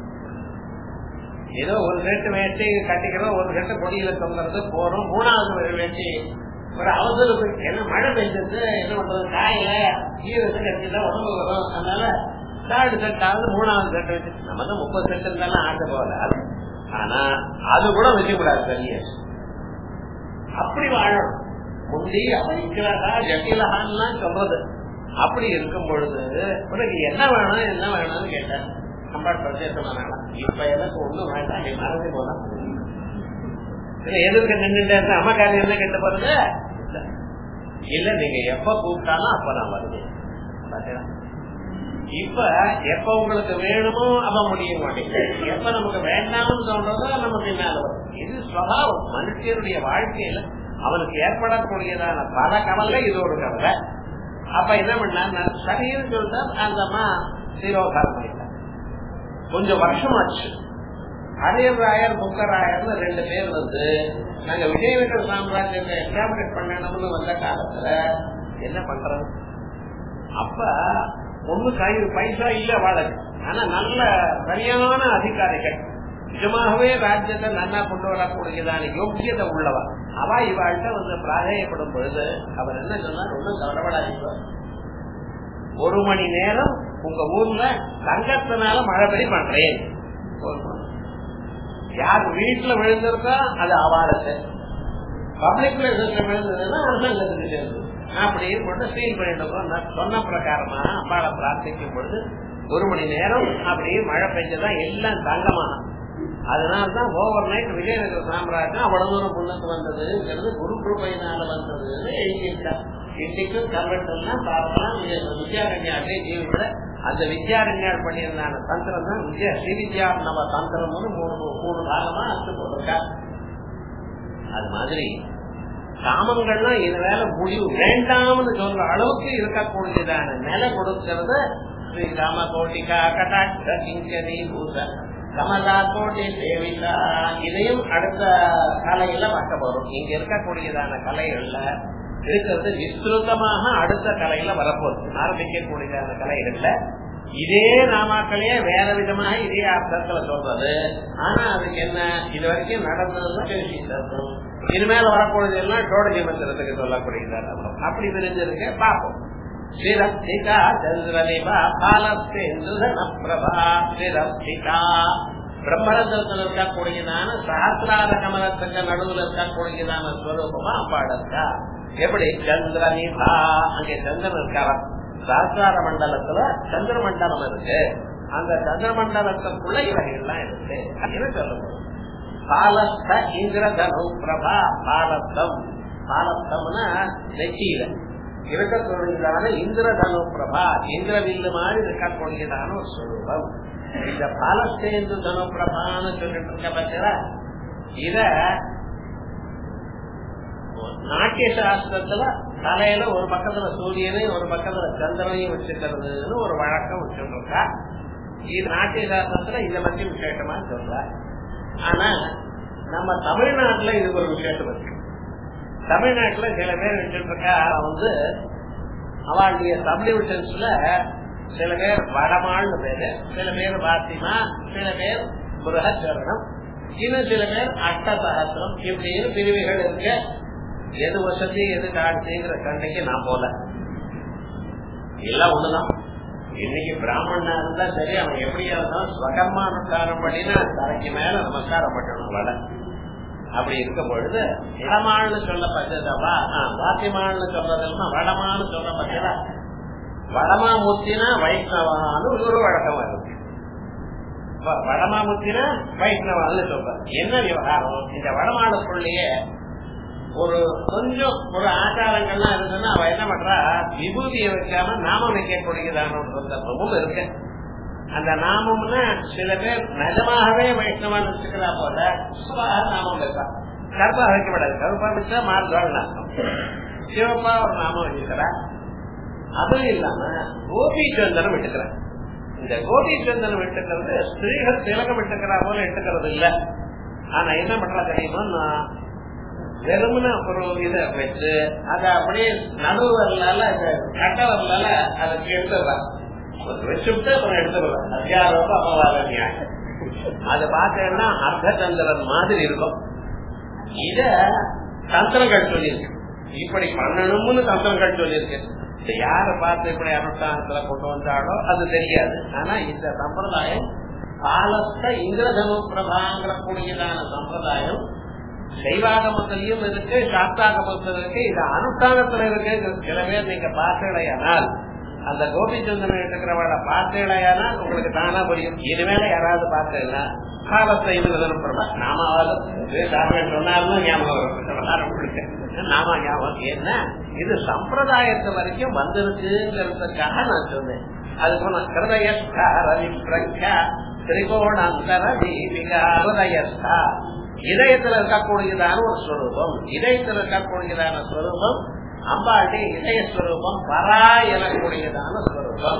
ஏதோ ஒரு ரெட்டு வேட்டி கட்டிக்கிறோம் ஒரு ரெட்டு கொடியில தொங்குறது போறோம் மூணாவது வேட்டி ஒரு அவசரத்துக்கு என்ன மழை பெஞ்சது என்ன பண்றது காயில ஈரத்துக்கு எடுத்துட்டா உடம்பு வரும் அதனால தேர்ட் செட் ஆகுது மூணாவது செட் வச்சு நம்ம தான் முப்பது செட் இருந்தாலும் ஆட்ட போகல ஆனா அது கூட வச்சுக்க கூடாது சரியா அப்படி வாழணும் முந்தி அமைக்கிறதா ஜட்டிலகான்லாம் சொல்றது அப்படி இருக்கும் பொழுது உனக்கு என்ன வேணும் என்ன வேணும்னு கேட்டேன் அம்பாள் பிரதேசமா வேணாம் இப்ப எனக்கு ஒண்ணும் வேண்டாம் நீ மறந்து போனா எதிர்க்க நின்று அம்மா காரியம் என்ன கேட்ட போறது இல்ல நீங்க எப்ப கூப்பிட்டாலும் அப்ப நான் வருவேன் இப்ப எப்ப உங்களுக்கு வேணுமோ அப்ப முடிய மாட்டேங்குது எப்ப நமக்கு வேண்டாம்னு தோன்றதோ நம்ம பின்னால வரும் இது சுவாவம் மனுஷனுடைய வாழ்க்கையில அவனுக்கு ஏற்படக்கூடியதான பல கவலை இது ஒரு கவலை அப்ப என்ன பண்ணா சரின்னு சொல்லிட்டா அந்த அம்மா சிரோகாரம் ஆயிட்டாங்க கொஞ்சம் வருஷம் ஆச்சு அரியர் ராயர் புக்கராயர்னு ரெண்டு பேர் வந்து நாங்க விஜயநகர சாம்ராஜ்யத்தை எஸ்டாப்ளிஷ் பண்ணணும்னு வந்த காலத்துல என்ன பண்றது அப்ப ஒண்ணு கை பைசா இல்ல வாழக்கு ஆனா நல்ல சரியான அதிகாரிகள் நிஜமாகவே ராஜ்யத்தை நன்னா கொண்டு வரக்கூடியதான யோக்கியதை உள்ளவா அவ இவாழ்கிட்ட வந்து பிராதேயப்படும் பொழுது அவர் என்ன சொன்னார் ஒன்னும் கவலைப்படாதீங்க ஒரு மணி நேரம் உங்க ஊர்ல தங்கத்தினால மழை பெய்ய பண்றேன் யார் வீட்டுல விழுந்திருக்கா அது அவாரத்தை பப்ளிக் பிளேசஸ்ல விழுந்ததுன்னா அரசாங்கத்துக்கு சேர்ந்து அப்படின்னு மட்டும் சீல் பண்ணிட்டு சொன்ன பிரகாரமா அம்பாளை பிரார்த்திக்கும் பொழுது ஒரு மணி நேரம் அப்படியே மழை பெஞ்சதான் எல்லாம் தங்கமான அதனால்தான் ஓவர் நைட் விஜயநகர சாம்ராஜ்யம் அவ்வளவு தூரம் முன்னுக்கு வந்ததுங்கிறது குரு கிருப்பையினால வந்ததுன்னு எழுதியிருக்கார் இன்னைக்கும் கல்வெட்டெல்லாம் பார்க்கலாம் வித்யாரண்யாட்டே ஜீவிட அந்த வித்யாரண்யார் பண்ணியிருந்தான தந்திரம் தான் வித்யா ஸ்ரீ வித்யா நவ தந்திரம்னு மூணு மூணு காலமா அர்த்தம் போட்டிருக்கார் அது மாதிரி காமங்கள்லாம் இது வேலை முடிவு வேண்டாம்னு சொல்ற அளவுக்கு இருக்கக்கூடியதான நிலை கொடுக்கறது ஸ்ரீ ராம கோட்டிகா கடாட்ச கிங்கரி பூச கமலா கோட்டி சேவிதா இதையும் அடுத்த கலையில பார்க்க போறோம் இங்க இருக்கக்கூடியதான கலைகள்ல இருக்கிறது விஸ்திருத்தமாக அடுத்த கலையில வரப்போகுது ஆரம்பிக்கக்கூடியதான கலைகள்ல இதே நாமாக்களையே வேற விதமாக இதே அர்த்தத்துல சொல்றது ஆனா அதுக்கு என்ன இது வரைக்கும் நடந்ததுதான் பேசிட்டு இனிமேல வரக்கூடியது எல்லாம் டோடஜி மந்திரத்துக்கு சொல்லக்கூடியது அப்படி பிரிஞ்சிருக்க பார்ப்போம் ஸ்ரீரஸ்திகா சந்திரனிபா பாலஸ்தேந்திரன பிரபா ஸ்ரீரஸ்திகா பிரம்மரத்தில் இருக்கக்கூடியதான சஹசிரார கமலத்துக்கு நடுவில் இருக்கக்கூடியதான ஸ்வரூபமா அப்பாடக்கா எப்படி சந்திரனிபா அங்கே சந்திரன் இருக்காரா சஹசிரார மண்டலத்துல சந்திர மண்டலம் இருக்கு அந்த சந்திர மண்டலத்துக்குள்ள இவைகள்லாம் இருக்கு அப்படின்னு சொல்லணும் பாலஸ்த இந்திரதனு பிரபா பாலஸ்தம் பாலஸ்தம்னா நெச்சியில இருக்கக்கூடியதான இந்திரதனு பிரபா இந்திரவில்லு மாதிரி இருக்கக்கூடியதான ஒரு ஸ்வரூபம் இந்த பாலஸ்தேந்து தனு பிரபான்னு சொல்லிட்டு இருக்க பட்சல இத நாட்டிய சாஸ்திரத்துல தலையில ஒரு பக்கத்துல சூரியனையும் ஒரு பக்கத்துல சந்திரனையும் வச்சுக்கிறதுன்னு ஒரு வழக்கம் வச்சுட்டு இருக்கா இது நாட்டிய சாஸ்திரத்துல இத பத்தி விசேஷமா சொல்ற ஆனா நம்ம தமிழ்நாட்டுல இது ஒரு விசேஷம் இருக்கு தமிழ்நாட்டுல சில பேர் வச்சுட்டு இருக்கா வந்து அவளுடைய சப்டிவிஷன்ஸ்ல சில பேர் வடமாள்னு பேரு சில பேர் வாத்திமா சில பேர் புரகச்சரணம் இன்னும் சில பேர் அட்ட சகசிரம் இப்படின்னு பிரிவுகள் இருக்கு எது வசதி எது காட்சிங்கிற சண்டைக்கு நான் போல எல்லாம் ஒண்ணுதான் இன்னைக்கு பிராமணனா இருந்தா சரி அவன் எப்படி இருந்தாலும் ஸ்வகர்மானுக்காரம் பண்ணினா தலைக்கு மேல நமஸ்காரம் பண்ணணும் வட அப்படி இருக்கும் பொழுது இடமாள்னு சொல்ல பச்சதவா வாத்தியமாள்னு சொல்றதெல்லாம் வடமான்னு சொல்ற பச்சதா வடமா முத்தினா வைஷ்ணவான்னு ஒரு வழக்கம் வருது வடமா முத்தினா வைஷ்ணவான்னு சொல்ற என்ன விவகாரம் இந்த வடமாளுக்குள்ளேயே ஒரு கொஞ்சம் ஒரு ஆச்சாரங்கள்லாம் இருந்ததுன்னா அவ என்ன பண்றா விபூதியை வைக்காம நாமம் வைக்கக்கூடியதான ஒரு சந்தர்ப்பமும் இருக்கு அந்த நாமம்னா சில பேர் நிஜமாகவே வைஷ்ணவான் வச்சுக்கிறா போல சுபாக நாமம் வைப்பா கருப்பா வைக்கப்படாது கருப்பா வச்சா மாறுதல் நாமம் சிவப்பா ஒரு நாமம் வச்சுக்கிறா அதுவும் இல்லாம கோபிச்சந்திரன் விட்டுக்கிறேன் இந்த கோபிச்சந்திரன் விட்டுக்கிறது ஸ்திரீகள் திலகம் விட்டுக்கிறா போல எடுத்துக்கிறது இல்ல ஆனா என்ன பண்றா தெரியுமா வெறுமன ஒரு இத வச்சு அத அப்படியே நடுவரலால கட்ட வரலால அதை எடுத்துடுறான் வச்சுட்டு அப்புறம் எடுத்துடுறான் அத்தியாரோட அபவாத நியாயம் அதை பார்த்தேன்னா அர்த்தச்சந்திரன் மாதிரி இருக்கும் இத தந்திரங்கள் சொல்லியிருக்கு இப்படி பண்ணணும்னு தந்திரங்கள் சொல்லியிருக்கு யார பார்த்து இப்படி அனுஷ்டானத்துல கொண்டு வந்தாலோ அது தெரியாது ஆனா இந்த சம்பிரதாயம் காலஸ்த இந்திரதனு பிரபாங்கிற கூடியதான சம்பிரதாயம் சைவாகமத்திலையும் இருக்கு சாஸ்தாகமத்தில் இருக்கு இது அனுஷ்டானத்துல இருக்கு சில பேர் நீங்க பார்த்தீங்களேயானால் அந்த கோபிச்சந்திரன் இருக்கிறவளை பார்த்தீங்களேயானால் உங்களுக்கு தானா புரியும் இனிமேல யாராவது பார்த்தீங்கன்னா காலத்தை இந்திரதனு பிரபா நாமாவது சொன்னாலும் ஞாபகம் நாம ஞாபகம் என்ன இது சம்பிரதாயத்து வரைக்கும் வந்திருக்குங்கிறதுக்காக நான் சொன்னேன் அதுக்கு கிருதயஸ்தா ரவி பிரக்யா திரிகோணாந்தர தீபிகா ஹிருதயஸ்தா இதயத்தில் இருக்கக்கூடியதான ஒரு ஸ்வரூபம் இதயத்தில் இருக்கக்கூடியதான ஸ்வரூபம் அம்பாட்டி இதய ஸ்வரூபம் பரா எனக்கூடியதான ஸ்வரூபம்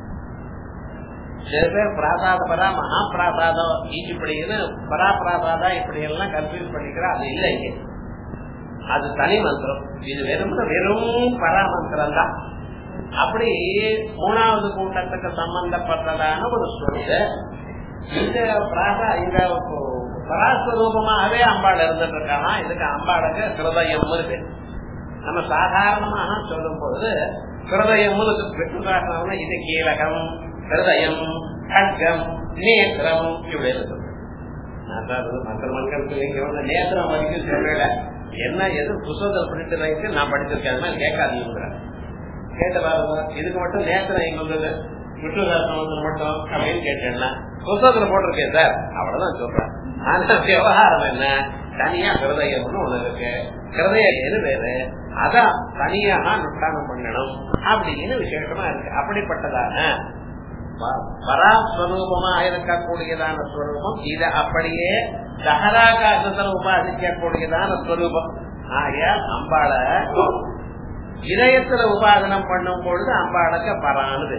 சில பேர் பிராசாத பரா மகா பிராசாதம் இப்படின்னு பரா பிராசாதா இப்படி எல்லாம் கன்ஃபியூஸ் பண்ணிக்கிறா அது இல்லைங்க அது தனி மந்திரம் இது வெறும் வெறும் பரா மந்திரம் தான் அப்படி மூணாவது கூட்டத்துக்கு சம்பந்தப்பட்டதான ஒரு சொல்ல இந்த பிராசா இந்த பராஸ்வரூபமாகவே அம்பாள் இருந்துட்டு இருக்காங்க இதுக்கு அம்பாளுக்கு ஹிருதயம் இருக்கு நம்ம சாதாரணமாக சொல்லும் பொழுது ஹிருதயம் விட்டுதாசனம் இது கீழகம் ஹிருதயம் கட்கம் நேத்திரம் இப்படி இருக்கு மற்ற மக்களுக்கு இங்க வந்து நேத்திரம் வரைக்கும் சொல்லல என்ன எது புத்தகத்தில் படித்து நான் படிச்சிருக்கேன் அதனால கேட்காதீங்க கேட்ட பாருங்க இதுக்கு மட்டும் நேத்திரம் எங்க வந்தது விட்டுதாசனம் மட்டும் அப்படின்னு கேட்டேன்னா புத்தகத்துல போட்டிருக்கேன் சார் அவ்வளவுதான் சொல்றேன் ஆனா விவகாரம் என்ன தனியா ஹிருதயம்னு ஒண்ணு இருக்கு ஹிருதயம் எது வேறு அதான் தனியாக அனுஷ்டானம் பண்ணணும் அப்படின்னு விசேஷமா இருக்கு அப்படிப்பட்டதான பராஸ்வரூபமா இருக்கக்கூடியதான ஸ்வரூபம் இத அப்படியே தகராகாசத்தில் உபாதிக்கக்கூடியதான ஸ்வரூபம் ஆகையால் அம்பாள இதயத்துல உபாதனம் பண்ணும் பொழுது அம்பாளுக்கு பரானது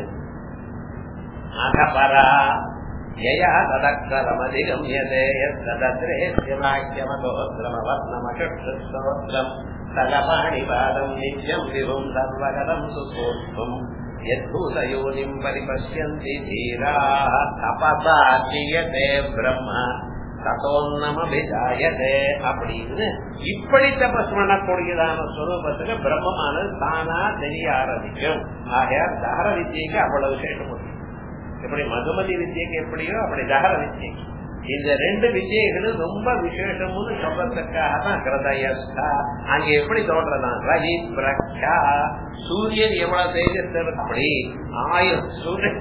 அகபரா யயா ததக்கரமதிகம்யதே யத்ததத்ரே சிவாக்கியமதோத்ரமவர்ணமகஸ்தோத்ரம் தலபாணிபாதம் நித்யம் விவும் சர்வகதம் சுசூக்மம் யத்பூதயோனிம் பரிபஷ்யந்தி தீராः தபசா கியதே பிரம்ம ததோன்னமபிஜாயதே அப்படின்னு இப்படி தபஸ் பண்ணக்கூடியதான ஸ்வரூபத்துக்கு பிரம்மமானது தானா தெரிய ஆரம்பிக்கும் ஆகையால் தகர வித்தியைக்கு அவ்வளவு விசேஷம் உண்டு எப்படி மதுமதி வித்தியைக்கு எப்படியோ அப்படி தகர வித்தியைக்கு இந்த ரெண்டு வித்தியைகளும் ரொம்ப விசேஷம்னு சொல்றதுக்காக தான் கிருதயஸ்தா அங்க எப்படி தோன்றதான் ரவி பிரக்ஷா சூரியன் எவ்வளவு தேஜஸ் அப்படி ஆயிரம் சூரியன்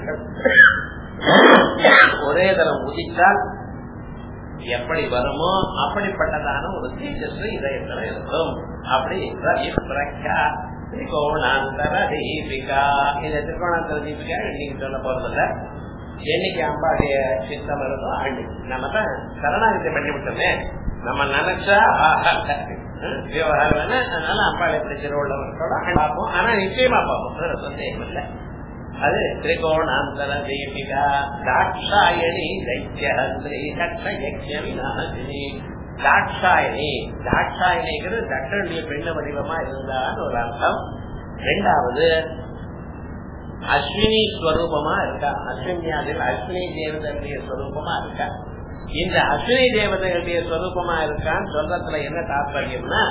ஒரே தரம் உதித்தால் எப்படி வருமோ அப்படிப்பட்டதான ஒரு தேஜஸ் இதயத்துல இருக்கும் அப்படி ரவி பிரக்ஷா திரிகோணாந்தர தீபிகா இந்த திரிகோணாந்தர தீபிகா இன்னைக்கு சொல்ல போறதில்ல என்னைக்கு அம்பாடைய சித்தம் இருந்தோ அன்னைக்கு நம்ம தான் சரணாகத்தை பண்ணி விட்டோமே நம்ம நினைச்சா விவகாரம் அதனால அம்பாளை எப்படி திருவள்ளவர்களோட பார்ப்போம் ஆனா நிச்சயமா பார்ப்போம் வேற சந்தேகம் இல்லை அது திரிகோணாந்தர தீபிகா தாட்சாயணி தைத்தியஹந்திரி தட்ச யக்ஷ விநாசினி தாட்சாயணி தாட்சாயணிங்கிறது தட்டனுடைய பெண்ண வடிவமா இருந்தான்னு ஒரு அர்த்தம் ரெண்டாவது அஸ்வினி ஸ்வரூபமா இருக்கா அஸ்வினியாதில் அஸ்வினி தேவதையுடைய ஸ்வரூபமா இருக்கா இந்த அஸ்வினி தேவதைகளுடைய ஸ்வரூபமா இருக்கான்னு சொல்றதுல என்ன தாற்பயம்னா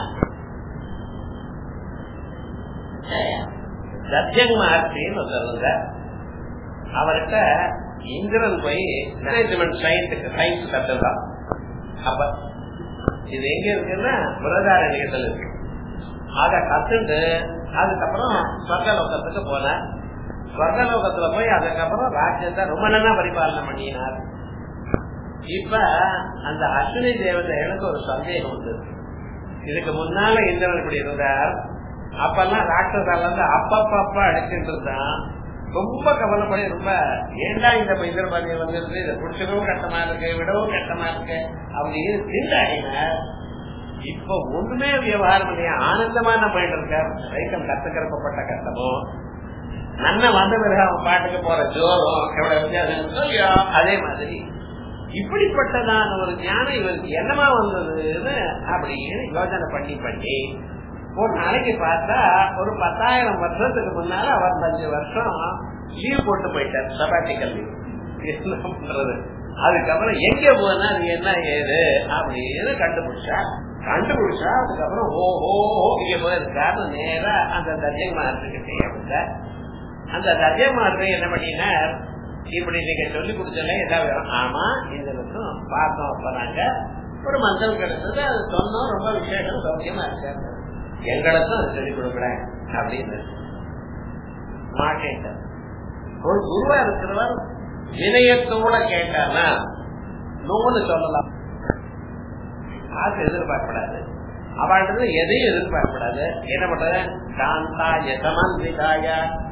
சத்யங் மகர்ஷின்னு சொல்லுங்க அவர்கிட்ட இந்திரன் போய் மேனேஜ்மெண்ட் சயின்ஸுக்கு சயின்ஸ் கத்துதான் அப்ப இது எங்க இருக்குன்னா பிரதாரணியத்தில் இருக்கு அத கத்துட்டு அதுக்கப்புறம் சொர்க்கலோகத்துக்கு போன சொர்க்கலோகத்துல போய் அதுக்கப்புறம் ராஜ்யத்தை ரொம்ப நல்லா பரிபாலனை பண்ணினார் இப்ப அந்த அஸ்வினி தேவதைகளுக்கு ஒரு சந்தேகம் உண்டு இதுக்கு முன்னால இந்திரன் இப்படி இருந்தார் அப்பெல்லாம் ராட்சசால இருந்து அப்பப்ப அடிச்சுட்டு இருந்தான் ரொம்ப கவலைப்படி ரொம்ப ஏண்டா இந்த இந்திரபாதியை வந்துருக்கு இதை குடிச்சதும் கட்டமா இருக்கு விடவும் கட்டமா இருக்கு அப்படின்னு திண்டாடினார் இப்ப ஒண்ணுமே விவகாரம் இல்லையா ஆனந்தமா என்ன பண்ணிட்டு இருக்கார் வைக்கம் கத்துக்கிறப்பட்ட கஷ்டமோ நன்ன வந்த பிறகு அவன் பாட்டுக்கு போற ஜோரம் எவ்வளவு வித்தியாசம் சொல்லியோ அதே மாதிரி இப்படிப்பட்டதான ஒரு ஞானம் இவருக்கு என்னமா வந்ததுன்னு அப்படின்னு யோசனை பண்ணி பண்ணி ஒரு நாளைக்கு பார்த்தா ஒரு பத்தாயிரம் வருஷத்துக்கு முன்னால அவர் அஞ்சு வருஷம் லீவ் போட்டு போயிட்டார் சபாட்டிக்கல் லீவ் என்ன பண்றது அதுக்கப்புறம் எங்க போனா அது என்ன ஏது அப்படின்னு கண்டுபிடிச்சா கண்டுபிடிச்சா அதுக்கப்புறம் ஓஹோ இங்க போயிருக்காரு நேரா அந்த தஜயமார்கிட்ட அந்த தஜயமார்க்கு என்ன பண்ணினார் இப்படி நீங்க சொல்லி கொடுத்தல ஏதாவது ஆமா இந்த வருஷம் பார்த்தோம் அப்ப நாங்க ஒரு மந்திரம் கிடைச்சது அது சொன்னோம் ரொம்ப விசேஷம் சௌக்கியமா இருக்காரு எங்களுக்கும் அது சொல்லிக் கொடுக்குறேன் அப்படின்னு மாட்டேன் ஒரு குருவா இருக்கிறவர் வினயத்தோட கேட்டானா நோன்னு சொல்லலாம் காசு எதிர்பார்க்கப்படாது அவள்கிட்ட எதையும் எதிர்பார்க்கப்படாது என்ன பண்றது காந்தா யசமந்திகாய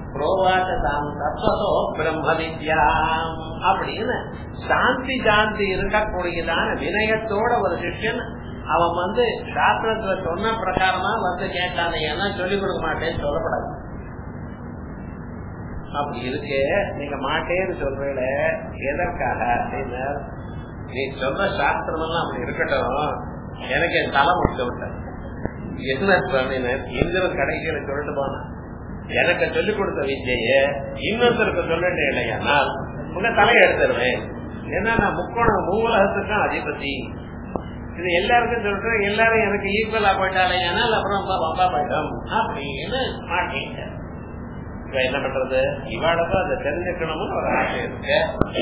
புரோவாச்சதாம் தத்வதோ பிரம்ம வித்யாம் அப்படின்னு சாந்தி சாந்தி இருக்கக்கூடியதான வினயத்தோட ஒரு சிஷ்யன் அவன் வந்து சாஸ்திரத்துல சொன்ன பிரகாரமா வந்து கேட்டான் ஏன்னா சொல்லிக் கொடுக்க மாட்டேன்னு சொல்லப்படாது அப்படி இருக்கு நீங்க மாட்டேன்னு சொல்றீல எதற்காக அப்படின்னு நீ சொல்ற சாஸ்திரம் எல்லாம் அப்படி இருக்கட்டும் எனக்கு என் தலை முடிச்சு விட்டேன் என்ன பண்ணினேன் இந்திரன் கடைசியில சொல்லிட்டு போனான் எனக்கு சொல்லிக் கொடுத்த விஜய இன்னொருத்தருக்கு சொல்லிட்டே இல்லையானால் உங்க தலையை எடுத்துருவேன் ஏன்னா நான் முக்கோணம் மூலகத்துக்கும் அதிபதி இது எல்லாருக்கும் சொல்றேன் எல்லாரும் எனக்கு ஈக்குவலா போயிட்டாலே ஆனால் அப்புறம் பம்பா போயிட்டோம் அப்படின்னு மாட்டீங்க இப்ப என்ன பண்றது இவாளுக்கும் அதை தெரிஞ்சுக்கணும்னு ஒரு ஆசை இருக்கு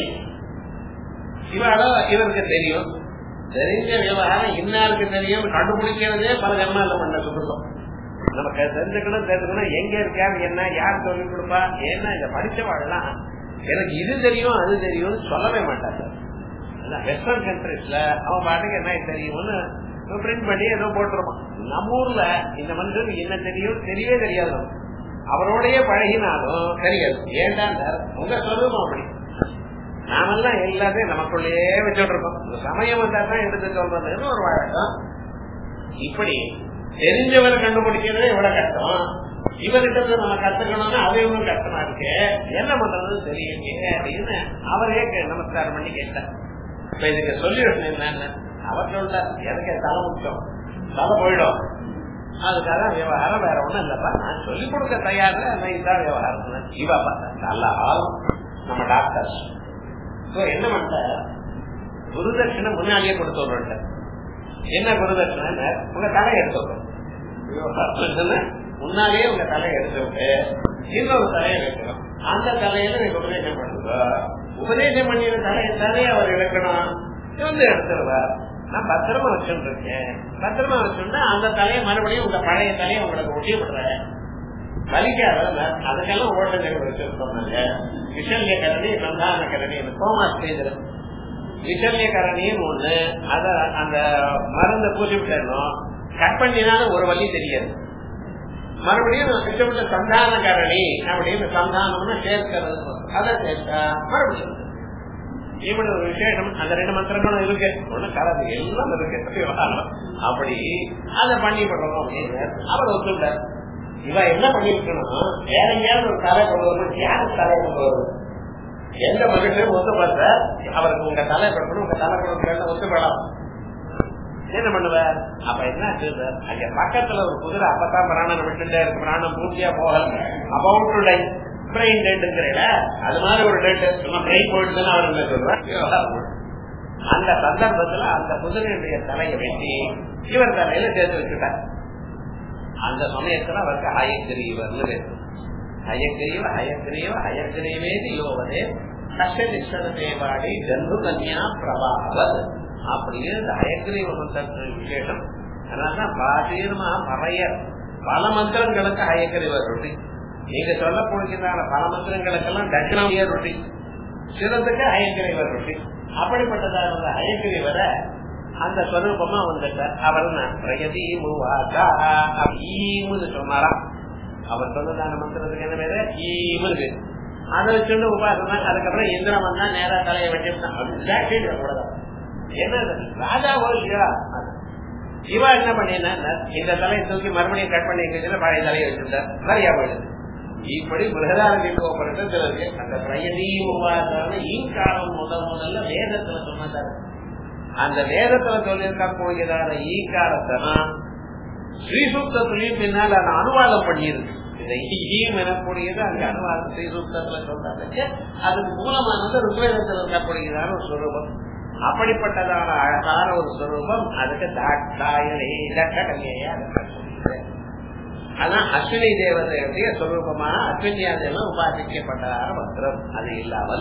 இவாளோ இவருக்கு தெரியும் தெரிஞ்ச விவகாரம் இன்னாருக்கு தெரியும் கண்டுபிடிக்கிறதே பல ஜன்மால பண்ண சுத்தம் நமக்கு தெரிஞ்சுக்கணும் தெரிஞ்சுக்கணும் எங்க இருக்காரு என்ன யார் சொல்லி கொடுப்பா ஏன்னா இத படிச்சவாள்லாம் எனக்கு இது தெரியும் அது தெரியும்னு சொல்லவே மாட்டாங்க வெஸ்டர்ன் கண்ட்ரிஸ்ல அவன் பாட்டுக்கு என்ன தெரியும்னு பிரிண்ட் பண்ணி ஏதோ போட்டுருவான் நம்ம ஊர்ல இந்த மனுஷனுக்கு என்ன தெரியும் தெரியவே தெரியாது நமக்கு. அவரோடயே பழகினாலும் தெரியாது ஏன்டா உங்க சொல்லுவோம் அப்படி நாமெல்லாம் எல்லாத்தையும் நமக்குள்ளேயே வச்சுட்டு இருக்கோம் இந்த சமயம் வந்தா தான் எடுத்து சொல்றதுன்னு ஒரு வழக்கம் இப்படி தெரிஞ்சவரை கண்டுபிடிக்கிறதே இவ்வளவு கஷ்டம் இவர்கிட்ட இருந்து நம்ம கத்துக்கணும்னா அது இவனும் கஷ்டமா இருக்கு என்ன பண்றது தெரியுங்க அப்படின்னு அவரே கே- நமஸ்காரம் பண்ணி கேட்டார் இப்ப இதுக்கு சொல்லிவிடணும் என்னன்னு அவர் சொல்றார் எனக்கு தலை முக்கியம் தலை போயிடும் அதுக்காக விவகாரம் வேற ஒண்ணும் இல்லப்பா நான் சொல்லிக் கொடுக்க தயார் நான் இதான் விவகாரம் இவா பார்த்தா நல்ல ஆள் நம்ம டாக்டர் சோ என்ன பண்ண குருதட்சிணை முன்னாடியே கொடுத்து விடுறேன் என்ன குருதட்சிணை உங்க தலை எடுத்து விடுறேன் விவகாரம் முன்னாலேயே உங்க தலையை எடுத்து விட்டு இன்னொரு தலையை வைக்கணும் அந்த தலையில நீங்க உபதேசம் பண்ணுங்க உபதேசம் பண்ணின தலையை தலையை அவர் எடுக்கணும் வந்து எடுத்துருவார் நான் பத்திரமா வச்சுட்டு இருக்கேன் பத்திரமா வச்சுட்டா அந்த தலையை மறுபடியும் உங்க பழைய தலையை உங்களுக்கு ஒட்டி விடுறேன் வலிக்காத அதுக்கெல்லாம் ஓட்டங்கள் வச்சிருக்கோங்க விஷல்ய கரணி சந்தான கரணி கோமா ஸ்டேஜ் விஷல்ய கரணின்னு ஒண்ணு அத அந்த மருந்தை பூசி விட்டணும் கட் பண்ணினாலும் ஒரு வழி தெரியாது மறுபடியும் நான் திட்டமிட்ட சந்தான கரணி அப்படின்னு சந்தானம்னா சேர்க்கிறது அதை சேர்த்தா மறுபடியும் இவனு ஒரு விசேஷம் அந்த ரெண்டு மந்திரங்களும் இருக்கு ஒண்ணு கலந்து எல்லாம் இருக்கு விவகாரம் அப்படி அதை பண்ணி பண்றோம் அப்படின்னு அவர் ஒத்துட்டார் இவ என்ன பண்ணிருக்கணும் வேற எங்கேயாவது ஒரு தலை கொண்டு வரணும் யாருக்கு தலை கொண்டு வரும் எந்த மனுஷனும் ஒத்துப்பட்ட அவருக்கு உங்க தலை கொடுக்கணும் உங்க தலை கொடுக்கணும் ஒத்துப்படாம் என்ன பண்ணுவார் அப்ப என்ன ஆச்சு அங்க பக்கத்துல ஒரு குதிரை அப்பதான் பிராணம் விட்டுட்டே இருக்கு பிராணம் பூர்த்தியா போகல அப்பவும் டை பிரெயின் டேட்டுங்கிறீல அது மாதிரி ஒரு டேட்டு சும்மா பிரெயின் போயிட்டுன்னு அவர் என்ன சொல்றார் அந்த சந்தர்ப்பத்துல அந்த குதிரையுடைய தலையை வெட்டி இவர் தலையில சேர்த்து வச்சுட்டார் அந்த சமயத்துல அவருக்கு ஹயக்கிரீவர்னு பேரு ஹயக்கிரீவ ஹயக்கிரீவ ஹயக்கிரீவேதி யோவதே கஷ்டனிஷ்டதேவாடி ஜந்து கன்யா பிரபாவது அப்படியே இந்த ஹயக்கிரீவ மந்திரத்தின் விசேஷம் அதனாலதான் பாசீர்மா பறைய பல மந்திரங்களுக்கு ஹயக்கிரீவர் ரொட்டி நீங்க சொல்ல போகிறதான பல மந்திரங்களுக்கெல்லாம் தட்சிணாமியர் ரொட்டி சிலத்துக்கு ஹயக்கிரீவர் ரொட்டி அப்படிப்பட்டதாக இருந்த ஹயக்கிரீவரை அந்த ஸ்வரூபமா வந்துட்டார் அவர் பிரகதி ஈமுன்னு சொன்னாராம் அவர் சொன்னதான மந்திரத்துக்கு என்ன பேரு ஈமு அதை வச்சுட்டு உபாசனா அதுக்கப்புறம் இந்திரன் வந்தா நேரா தலையை வெட்டிட்டான் என்ன ராஜா இல்லையா இவா என்ன பண்ணினா இந்த தலையை தூக்கி மறுபடியும் கட் பண்ணி வச்சுட்டு பழைய தலையை வச்சிருந்தார் நிறையா போயிடுது இப்படி பிரகதாரண்யப்படுறது அந்த பிரயதி உபாசன ஈங்காலம் முதல் முதல்ல வேதத்துல சொன்னதாரு அந்த வேதத்துல சொல்லியிருக்க போகிறதான ஈங்காலத்தை ஸ்ரீசூக்தத்திலையும் பின்னால் அதை அனுவாதம் பண்ணியிருக்கு இந்த ஈம் எனக்கூடியது அங்க அனுவாதம் ஸ்ரீசூக்தத்துல சொல்றாங்க அதுக்கு மூலமானது ருக்வேதத்தில் இருக்கக்கூடியதான ஒரு சுரூபம் அப்படிப்பட்டதான அழகான ஒரு சுரூபம் அதுக்கு தாட்டாயனே தட்டகையா ஆனா அஸ்வினி தேவதையுடைய சுரூபமான அஸ்வினியாதெல்லாம் உபாசிக்கப்பட்டதான மந்திரம் அது இல்லாமல்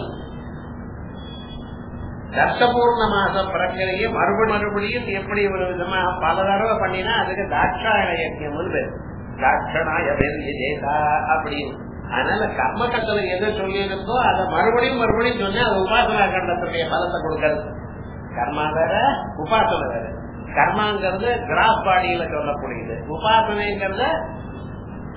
தர்ஷபூர்ண மாச பிரக்கிரையை மறுபடி மறுபடியும் எப்படி ஒரு விதமா பல தடவை பண்ணினா அதுக்கு தாட்சாயண யஜ்யம்னு பேர் தாட்சணாய ஜேதா அப்படின்னு அதனால கர்மக்கத்துல எதை சொல்லியிருக்கோ அதை மறுபடியும் மறுபடியும் சொன்னா அது உபாசனா கண்டத்துடைய பலத்தை கொடுக்கறது கர்மா வேற உபாசனை வேற கர்மாங்கிறது கிராஸ் பாடியில சொல்லக்கூடியது உபாசனைங்கிறத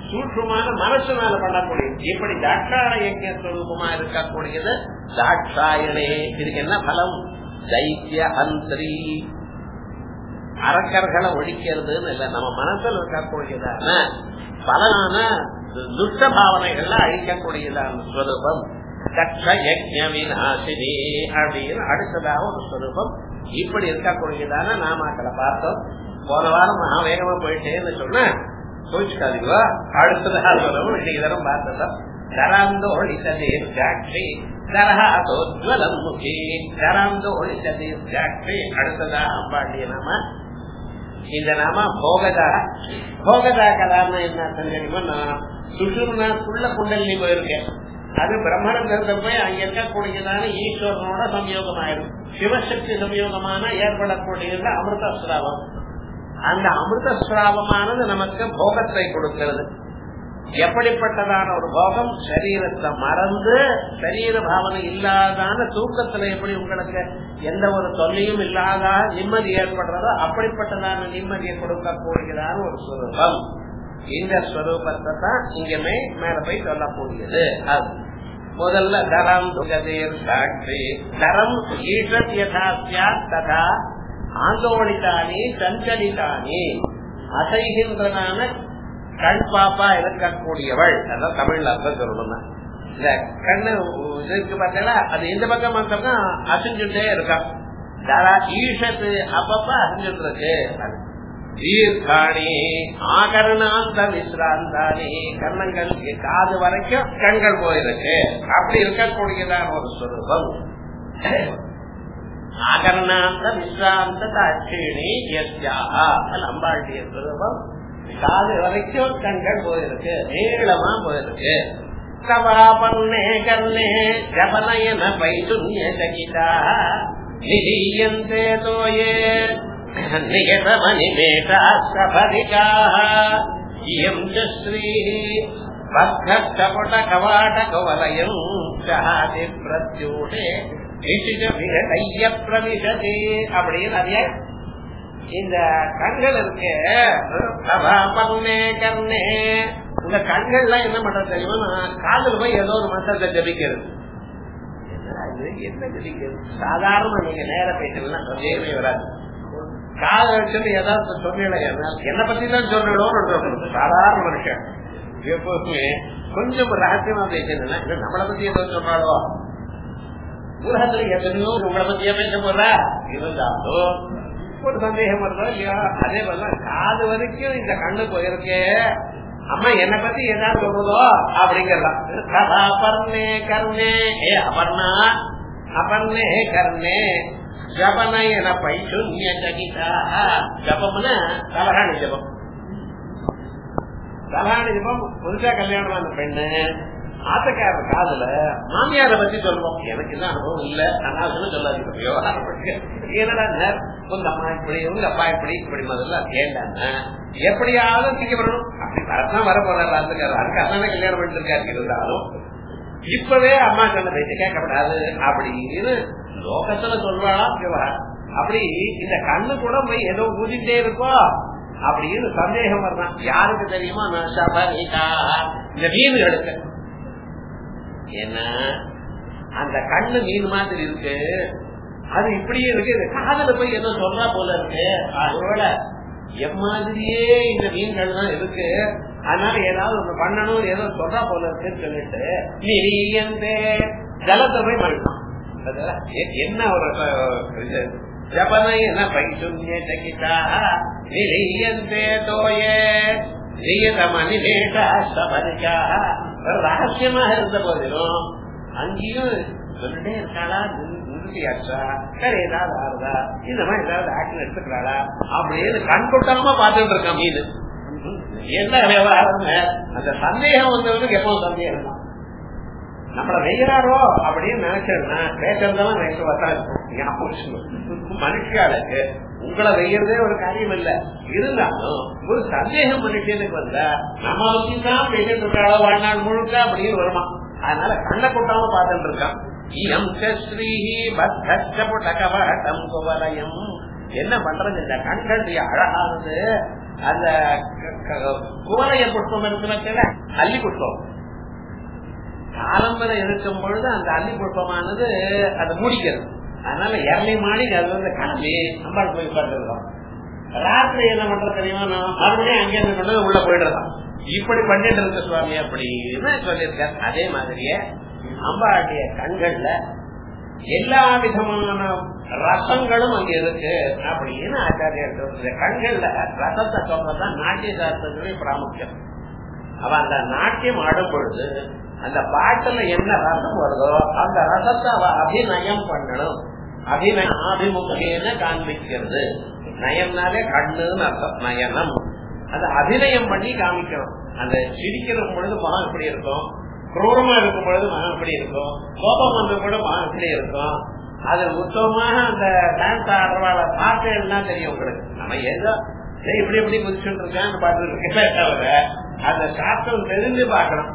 சூட்சமான மனசுனால பண்ணக்கூடியது இப்படி தாட்சாயண யஜ்ய ஸ்வரூபமா இருக்கக்கூடியது தாட்சாயணே இதுக்கு என்ன பலம் தைத்திய அந்திரி அரக்கர்களை ஒழிக்கிறதுன்னு இல்ல நம்ம மனசுல இருக்கக்கூடியதான பலனான துஷ்ட பாவனைகள்ல அழிக்கக்கூடியதான ஸ்வரூபம் கட்ச யஜ்ய விநாசினி அப்படின்னு அடுத்ததாக ஒரு ஸ்வரூபம் இப்படி இருக்கக்கூடியதான நாமாக்களை பார்த்தோம் போன வாரம் மகா வேகமா போயிட்டேன்னு சொன்ன கோச்சுக்காதீங்க அடுத்ததாக சொல்லவும் இன்னைக்கு தரம் பார்த்தோம் தராந்தோழித்ததீர்ச்சாட்சி தரஹாதோஜ்வலம் முகி தராந்தோழித்ததீர்ச்சாட்சி அடுத்ததா அம்பாண்டிய நாம இந்த நாம போகதா போகதா கலாம என்ன தெரியுமா நான் சுஷும்னாக்குள்ள குண்டலினி போயிருக்கேன் அது பிரம்மணத்துல போய் அங்க இருக்கக்கூடியதான ஈஸ்வரனோட சம்யோகம் ஆயிடும் சிவசக்தி சம்யோகமான ஏற்படக்கூடியது அமிர்தஸ்ராவம் அந்த அமிர்தஸ்ராவமானது நமக்கு போகத்தை கொடுக்கிறது எப்படிப்பட்டதான ஒரு போகம் சரீரத்தை மறந்து சரீர பாவனை இல்லாதான தூக்கத்துல எப்படி உங்களுக்கு எந்த ஒரு தொல்லையும் இல்லாத நிம்மதி ஏற்படுறதோ அப்படிப்பட்டதான நிம்மதியை கொடுக்கக்கூடியதான ஒரு ஸ்வரூபம் இந்த ஸ்வரூபத்தை தான் இங்கமே மேல போய் சொல்லக்கூடியது அது முதல்ல தரம் துகதீர் சாட்சி தரம் ஈஷத் யதாசியா ததா ஆந்தோளித்தானே சஞ்சலித்தானே அசைகின்றனான கண் பாப்பா இருக்கக்கூடியவள் அதான் தமிழ்ல அர்த்தம் சொல்லணும் இந்த கண்ணு இருக்கு பார்த்தா அது எந்த பக்கம் பார்த்தோம்னா அசைஞ்சுட்டே இருக்கான் தாரா ஈஷத்து அப்பப்ப அசைஞ்சுட்டு இருக்கு தீர்க்காணி ஆகரணாந்த விசிராந்தானி கண்ணங்கள் காது வரைக்கும் கண்கள் போயிருக்கு அப்படி இருக்கக்கூடியதான ஒரு ஸ்வரூபம் ஆகரணாந்த விசிராந்த தாட்சிணி அம்பாளுடைய ஸ்வரூபம் காது வரைக்கும் கண்கள் போயிருக்கு நீளமா போயிருக்கு கவாபன்னே கர்ணே ஜபனயன பைசுன்ய சகிதா நிதீயந்தே தோயே நிகதமணிமேஷா சபரிகாः இயம் ச ஸ்ரீः பக்தகபட கவாட கவலயம் சஹாதி பிரத்யூடே விசிஷ பிரவிசதி அப்படின்னு நிறைய இந்த கண்கள் இருக்கு பண்ணே கண்ணே இந்த கண்கள்லாம் என்ன பண்ற தெரியுமா காதல் போய் ஏதோ ஒரு மந்திரத்தை ஜபிக்கிறது என்ன ஜபிக்கிறது சாதாரண நீங்க நேர பேசலாம் சந்தேகமே வராது காத வச்சுட்டு ஏதாவது சொன்னீங்க என்ன பத்தி தான் சொல்லணும் சாதாரண மனுஷன் எப்போதுமே கொஞ்சம் ரகசியமா பேசணும் நம்மளை பத்தி ஏதோ சொல்றாளோ உலகத்துல எத்தனையோ உங்களை பத்தியா பேச போறா இருந்தாலும் ஒரு சந்தேகம் வருதோ இல்லையா அதே போல காது வரைக்கும் இந்த கண்ணு போயிருக்கு அம்மா என்ன பத்தி ஏதாவது சொல்றதோ அப்படிங்கலாம் அபர்ணே கர்ணே ஏ அபர்ணா அபர்ணே கர்ணே ஜபனயன பைசுன்ய ஜகிதா ஜபம்னா தலகாணி ஜபம் தலகாணி ஜபம் புதுசா கல்யாணமான பெண்ணு ஆத்தக்கார காதல மாமியார பத்தி சொல்லுவோம் எனக்கு என்ன அனுபவம் இல்ல அனாசனம் சொல்லாதீங்க விவகாரம் என்னடா உங்க அம்மா இப்படி உங்க அப்பா இப்படி இப்படி முதல்ல ஏண்டாங்க எப்படியாவது திங்க வரணும் அப்படி வரதான் வர போறாரு ஆத்துக்காரர் அதுக்கு அண்ணனை கல்யாணம் பண்ணிட்டு இருக்காரு இருந்தாலும் இப்பவே அம்மா சொன்ன பேச்சு கேட்கப்படாது அப்படின்னு லோகத்துல சொல்றாளா விவகாரம் அப்படி இந்த கண்ணு கூட போய் ஏதோ ஊதிட்டே இருக்கோ அப்படின்னு சந்தேகம் வரலாம் யாருக்கு தெரியுமா நான் சபரிகா இந்த மீன்களுக்கு ஏன்னா அந்த கண்ணு மீன் மாதிரி இருக்கு அது இப்படியே இருக்கு இந்த காதல போய் ஏதோ சொல்றா போல இருக்கு அதோட எம்மாதிரியே இந்த மீன்கள் தான் இருக்கு அதனால ஏதாவது ஒண்ணு பண்ணணும் ஏதோ சொல்றா போல இருக்குன்னு சொல்லிட்டு நீ ஜலத்தை போய் மறுக்கலாம் என்ன ஒரு ஜபனயன பைசுன்ய சகிதா நிலையந்தே தோயே நியதமனிலேஷா சபரிகா ரகசியமாக இருந்த போதிலும் அங்கேயும் சொல்லிட்டே இருக்காளா நிறுத்தியாச்சா வேற ஏதாவது ஆறுதா இந்த மாதிரி ஏதாவது ஆக்ஷன் எடுத்துக்கிறாளா அப்படின்னு கண் கொட்டாம பார்த்துட்டு இருக்கான் மீன் என்ன விவகாரம் அந்த சந்தேகம் வந்தவனுக்கு எப்போ சந்தேகம் தான் நம்மள வெய்யறாரோ அப்படின்னு நினைச்சேன்னா பேசுறதெல்லாம் நினைச்சு பார்த்தா இருக்கும் மனுஷியாளுக்கு உங்களை வெய்யறதே ஒரு காரியம் இல்ல இருந்தாலும் ஒரு சந்தேகம் மனுஷனுக்கு வந்தா நம்ம தான் பேசிட்டு இருக்காளோ வாழ்நாள் முழுக்க அப்படின்னு வருமா அதனால கண்ணை கொட்டாம பார்த்துட்டு இருக்கான் என்ன பண்றது இந்த கண்கள் அழகானது அந்த கோலைய புஷ்பம் இருக்கிற அல்லி புஷ்பம் காலம்பரை இருக்கும் பொழுது அந்த அல்லி புஷ்பமானது அதை மூடிக்கிறது அதனால இரலை மாடி அது வந்து கிளம்பி அம்பாள் போய் உட்கார்ந்துருக்கோம் ராத்திரி என்ன பண்றது தெரியுமா நான் மறுபடியும் அங்கே இருந்து கொண்டு உள்ள போயிடுறோம் இப்படி பண்ணிட்டு இருக்க சுவாமி அப்படின்னு சொல்லியிருக்கார் அதே மாதிரியே அம்பாளுடைய கண்கள்ல எல்லா விதமான ரசங்களும் அங்க இருக்கு அப்படின்னு ஆச்சாரியர் சொல்ற கண்கள்ல ரசத்தை சொல்றதுதான் நாட்டிய சாஸ்திரத்துடைய பிராமுக்கியம் அவ அந்த நாட்டியம் ஆடும் பொழுது அந்த பாட்டுல என்ன ரசம் வருதோ அந்த ரசத்தை அவ அபிநயம் பண்ணணும் அபிநய ஆபிமுகேன காண்பிக்கிறது நயம்னாலே கண்ணுன்னு அர்த்தம் நயனம் அது அபிநயம் பண்ணி காமிக்கணும் அந்த சிரிக்கிற பொழுது மகன் எப்படி இருக்கும் குரூரமா இருக்கும் பொழுது மகன் எப்படி இருக்கும் கோபம் வந்த கூட மகன் எப்படி இருக்கும் அது உத்தமமாக அந்த டான்ஸ் ஆடுறவாள பார்த்து எல்லாம் தெரியும் உங்களுக்கு நம்ம ஏதோ இப்படி எப்படி குதிச்சுட்டு இருக்கான்னு பார்த்துருக்கே தவிர அந்த சாஸ்திரம் தெரிஞ்சு பார்க்கணும்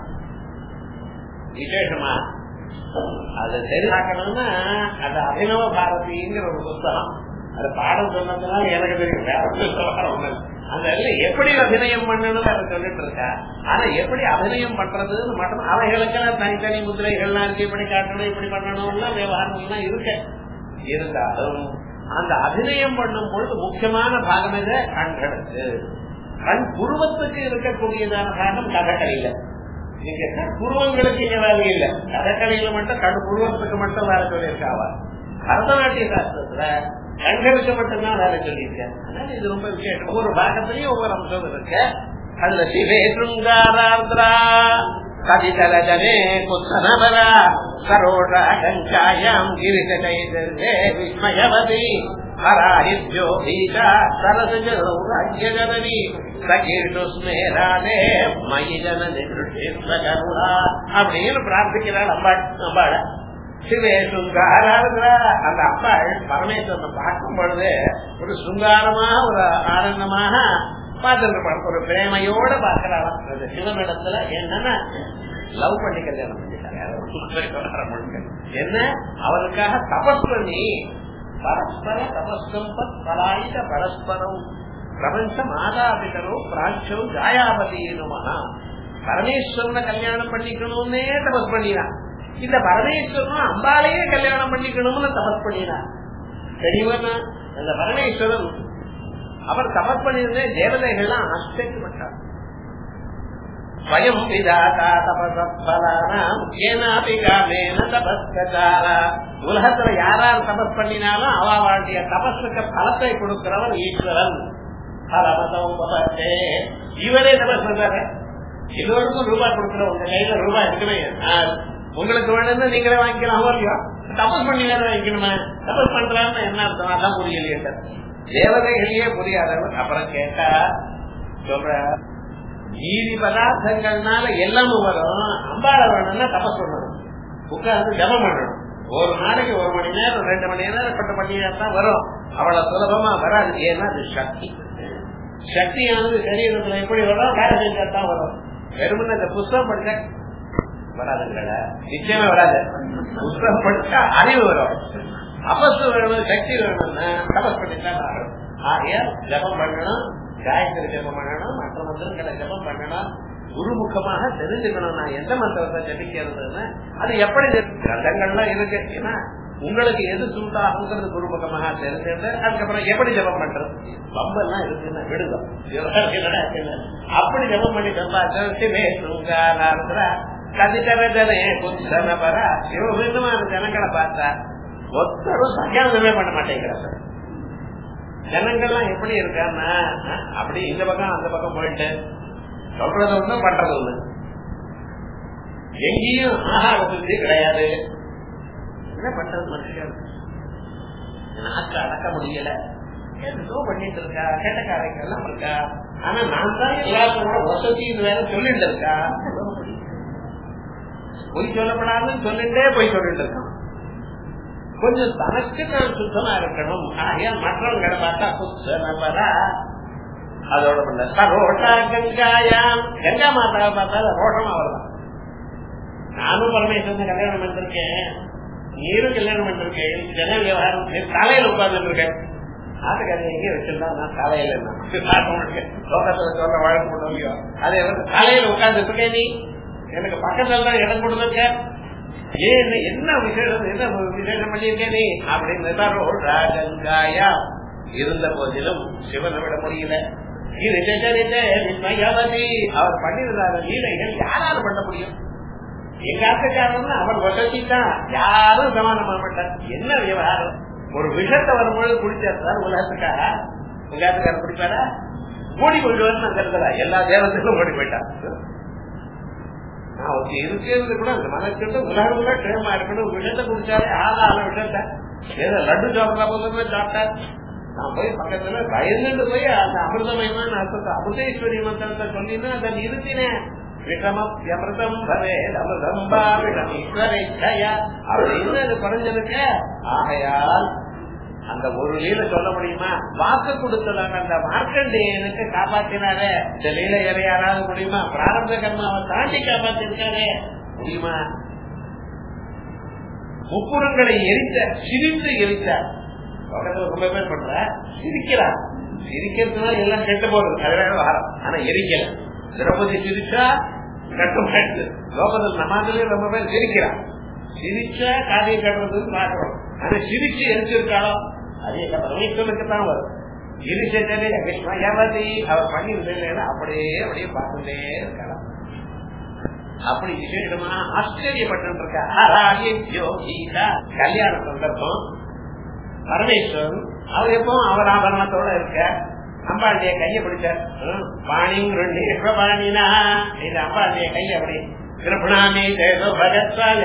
விசேஷமா அது தெரிஞ்சாக்கணும்னா அது அபினவ பாரதிங்கிற ஒரு புத்தகம் அது பாடம் சொன்னதுனால எனக்கு தெரியும் வேற அந்த எப்படி அபிநயம் பண்ணணும் அதை சொல்லிட்டு இருக்கா ஆனா எப்படி அபிநயம் பண்றதுன்னு மட்டும் அவைகளுக்கெல்லாம் தனித்தனி முதிரைகள்லாம் இருக்கு இப்படி காட்டணும் இப்படி பண்ணணும்னா விவகாரங்கள்லாம் இருக்கு இருந்தாலும் அந்த அபிநயம் பண்ணும் பொழுது முக்கியமான பாகம் இது கண்களுக்கு கண் புருவத்துக்கு இருக்கக்கூடியதான பாகம் கதக்கலையில நீங்க புருவங்களுக்கு இங்க வேலை இல்ல கதக்கலையில மட்டும் கண் புருவத்துக்கு மட்டும் வேலை சொல்லியிருக்காவா பரதநாட்டிய சாஸ்திரத்துல கண்களுக்கு மட்டும்தான் வேலை சொல்லியிருக்கேன் அதனால இது ரொம்ப விசேஷம் ஒவ்வொரு பாகத்திலையும் ஒவ்வொரு அம்சம் இருக்கு அதுல சிவே சுங்காராத்ரா கதிதலஜனே குத்தனபர சரோட கஞ்சாயாம் கிரிசைதே விஸ்மயவதி ஹராஹித்யோ பீஜா சரசஜனி சகீஷு ஸ்மேரானே மயி ஜனனி கருணா அப்படின்னு பிரார்த்திக்கிறாள் அம்பாள் அம்பாள சிவே சுங்காராதுரா அந்த அம்பாள் பரமேஸ்வரனை பார்க்கும் பொழுது ஒரு சுங்காரமாக ஒரு ஆனந்தமாக பார்த்துருப்பாள் ஒரு பிரேமையோட பார்க்கிறாளாம் அந்த சிவனிடத்துல என்னன்னா லவ் பண்ணி கல்யாணம் பண்ணிட்டாங்க என்ன அவருக்காக தபஸ் பண்ணி பரஸ்பர தபஸ்கம்பத் பலாயித பரஸ்பரம் பிரபஞ்ச மாதாபிதரோ பிராட்சம் ஜாயாபதினுமா பரமேஸ்வரனை கல்யாணம் பண்ணிக்கணும்னே தபஸ் பண்ணினான் இந்த பரமேஸ்வரனும் அம்பாலேயே கல்யாணம் பண்ணிக்கணும்னு தபஸ் பண்ணினார் தெரியவனா அந்த பரமேஸ்வரன் அவர் தபஸ் பண்ணியிருந்தே தேவதைகள்லாம் ஆச்சரியப்பட்டார் ஸ்வயம் விதாதா தபசலானாம் ஏனாபி காமேன தபஸ்கதாரா உலகத்துல யாரார் தபஸ் பண்ணினாலும் அவளுடைய தபஸுக்கு பலத்தை கொடுக்கிறவர் ஈஸ்வரன் பலமதம் பபத்தே இவரே தபஸ் பண்றாரு எல்லோருக்கும் ரூபாய் கொடுக்கிறோம் உங்க கையில ரூபாய் இருக்குமே உங்களுக்கு வேணும்னு நீங்களே வாங்கிக்கலாம் இல்லையா தபஸ் பண்ணி வேற வாங்கிக்கணுமா தபஸ் பண்றான்னு என்ன அர்த்தம் அதான் புரியலையே சார் தேவதைகளையே புரியாதவர் அப்புறம் கேட்டா சொல்ற நீதி பதார்த்தங்கள்னால எல்லாமும் வரும் அம்பாள வேணும்னா தபஸ் பண்ணணும் உட்கார்ந்து ஜபம் பண்ணணும் ஒரு நாளைக்கு ஒரு மணி நேரம் ரெண்டு மணி நேரம் பட்ட மணி நேரம் தான் வரும் அவ்வளவு சுலபமா வராது ஏன்னா அது சக்தி சக்தியானது சரீரத்துல எப்படி வரும் வேலை செஞ்சா தான் வரும் வெறுமனே அந்த புஸ்தகம் படிச்ச வராதுங்களா நிச்சயமா வராது புஸ்தகம் படிச்சா அறிவு வரும் அபசு வேணும் சக்தி வேணும்னா தபஸ் பண்ணித்தான் ஆகும் ஆகையால் ஜபம் பண்ணணும் காயத்ரி ஜபம் பண்ணணும் மற்ற மந்திரங்களை ஜபம் பண்ணணும் குருமுகமாக தெரிஞ்சுக்கணும் நான் எந்த மந்திரத்தை ஜபிக்கிறதுன்னு அது எப்படி கிரந்தங்கள்லாம் இருக்கு ஏன்னா உங்களுக்கு எது சூட்டாகுங்கிறது குருமுகமாக தெரிஞ்சுட்டு அதுக்கப்புறம் எப்படி ஜபம் பண்றது பம்பெல்லாம் இருக்குன்னா விடுதம் அப்படி ஜபம் பண்ணி சம்பாதிச்சு கதிகரஜனே குந்தன பர சிவபிந்தமான ஜனங்களை பார்த்தா ஒத்தரும் சத்தியானமே பண்ண மாட்டேங்கிறாங்க ஜனங்கள்லாம் எப்படி இருக்கான்னா அப்படி இந்த பக்கம் அந்த பக்கம் போயிட்டு சொல்றது ஒண்ணு பண்றது ஒண்ணு எங்கேயும் ஆகார சுத்தி கிடையாது என்ன பண்றது மனுஷன் நாக்கு அடக்க முடியல ஏதோ பண்ணிட்டு இருக்கா கேட்டக்காரங்க எல்லாம் இருக்கா ஆனா நான் தான் எல்லாத்தோட வசதின்னு வேற சொல்லிட்டு இருக்கா பொய் சொல்லப்படாதுன்னு சொல்லிட்டே போய் சொல்லிட்டு இருக்கான் கொஞ்சம் தனக்கு நான் சுத்தமா இருக்கணும் ஆகையால் மற்றவங்களை பார்த்தா சுத்தனப்பரா அதோட பண்ண ரோட்டா கங்காயாம் கங்கா மாதாவை பார்த்தா ரோஷமா வரலாம் நானும் பரமேஸ்வரன் கல்யாணம் பண்ணிருக்கேன் நீரும் கல்யாணம் பண்ணிருக்கேன் ஜன விவகாரம் தலையில உட்கார்ந்து இருக்கேன் ஆட்டுக்காரன் எங்கே வச்சிருந்தா நான் தலையில லோகத்துல சொல்ல வழக்கு போட முடியும் அதே வந்து தலையில உட்கார்ந்து இருக்க நீ எனக்கு பக்கத்துல தான் இடம் கொடுத்துருக்க ஏன் என்ன விசேஷம் என்ன விசேஷம் பண்ணியிருக்க நீ அப்படின்னு ராஜங்காயா இருந்த போதிலும் சிவனை விட முடியல இது அவர் பண்ணிருந்தார லீலைகள் யாராலும் பண்ண முடியும் எங்க ஆசைக்காரன் அவர் வசதி தான் யாரும் சமாளம் பண்ண மாட்டார் என்ன விவகாரம் ஒரு விஷத்தை வரும்பொழுது குடிச்சார் உலகத்துக்காக உங்க ஆசைக்காரன் குடிப்பாரா ஓடி போயிட்டு வந்து எல்லா தேவத்துக்கும் ஓடி போயிட்டான் நான் இருக்கிறது கூட அந்த மனசுக்கு உலகம் க்ஷேமா இருக்கணும் விஷத்தை குடிச்சாலே ஆளான விஷத்தை ஏதோ லட்டு சாப்பிடா போதுமே சாப்பிட்டார் நான் போய் பக்கத்துல பயந்துட்டு போய் அந்த அமிர்தமயமான அர்த்தத்தை அமிர்தேஸ்வரி மந்திரத்தை சொல்லினா அதை நிறுத்தினேன் விக்ரமம் பவே அமிர்தம் பாவிடம் ஈஸ்வரேச்சயா அப்படின்னு அது குறைஞ்சிருக்க ஆகையால் அந்த ஒரு லீல சொல்ல முடியுமா வாக்கு கொடுத்தலாங்க அந்த மார்க்கண்டேயனுக்கு காப்பாத்தினாரே இந்த லீல வேற யாராவது முடியுமா பிராரம்ப கர்மாவை தாண்டி காப்பாத்திருக்காரே முடியுமா முப்புறங்களை எரித்த சிரித்து எரித்தார் பக்கத்துல ரொம்ப பேர் பண்ற சிரிக்கிறார் சிரிக்கிறதுனால எல்லாம் கெட்டு போகுது அது வேற வாரம் ஆனா எரிக்கல திரௌபதி சிரிச்சா கட்டுமாயிடுது லோகத்தில் நமாதிலே ரொம்ப பேர் சிரிக்கிறான் சிரிச்சா காரியம் கட்டுறதுன்னு பாக்குறோம் ஆனா சிரிச்சு எரிச்சிருக்காளோ அது எங்க பரமேஸ்வரனுக்கு தான் வரும் இருச்சே விஸ்மயவதி அவர் பண்ணி அப்படியே அப்படியே பார்த்துட்டே இருக்கலாம் அப்படி விசேஷமா ஆச்சரியப்பட்டு இருக்க கல்யாண சந்தர்ப்பம் பரமேஸ்வரன் அவர் எப்பவும் அவர் ஆபரணத்தோட இருக்க அம்பாண்டிய கைய பிடிச்சார் பாணி ரெண்டு எப்ப பாணினா இந்த அம்பாண்டிய கை அப்படி கிருபணாமி தேசோ பகத்வாய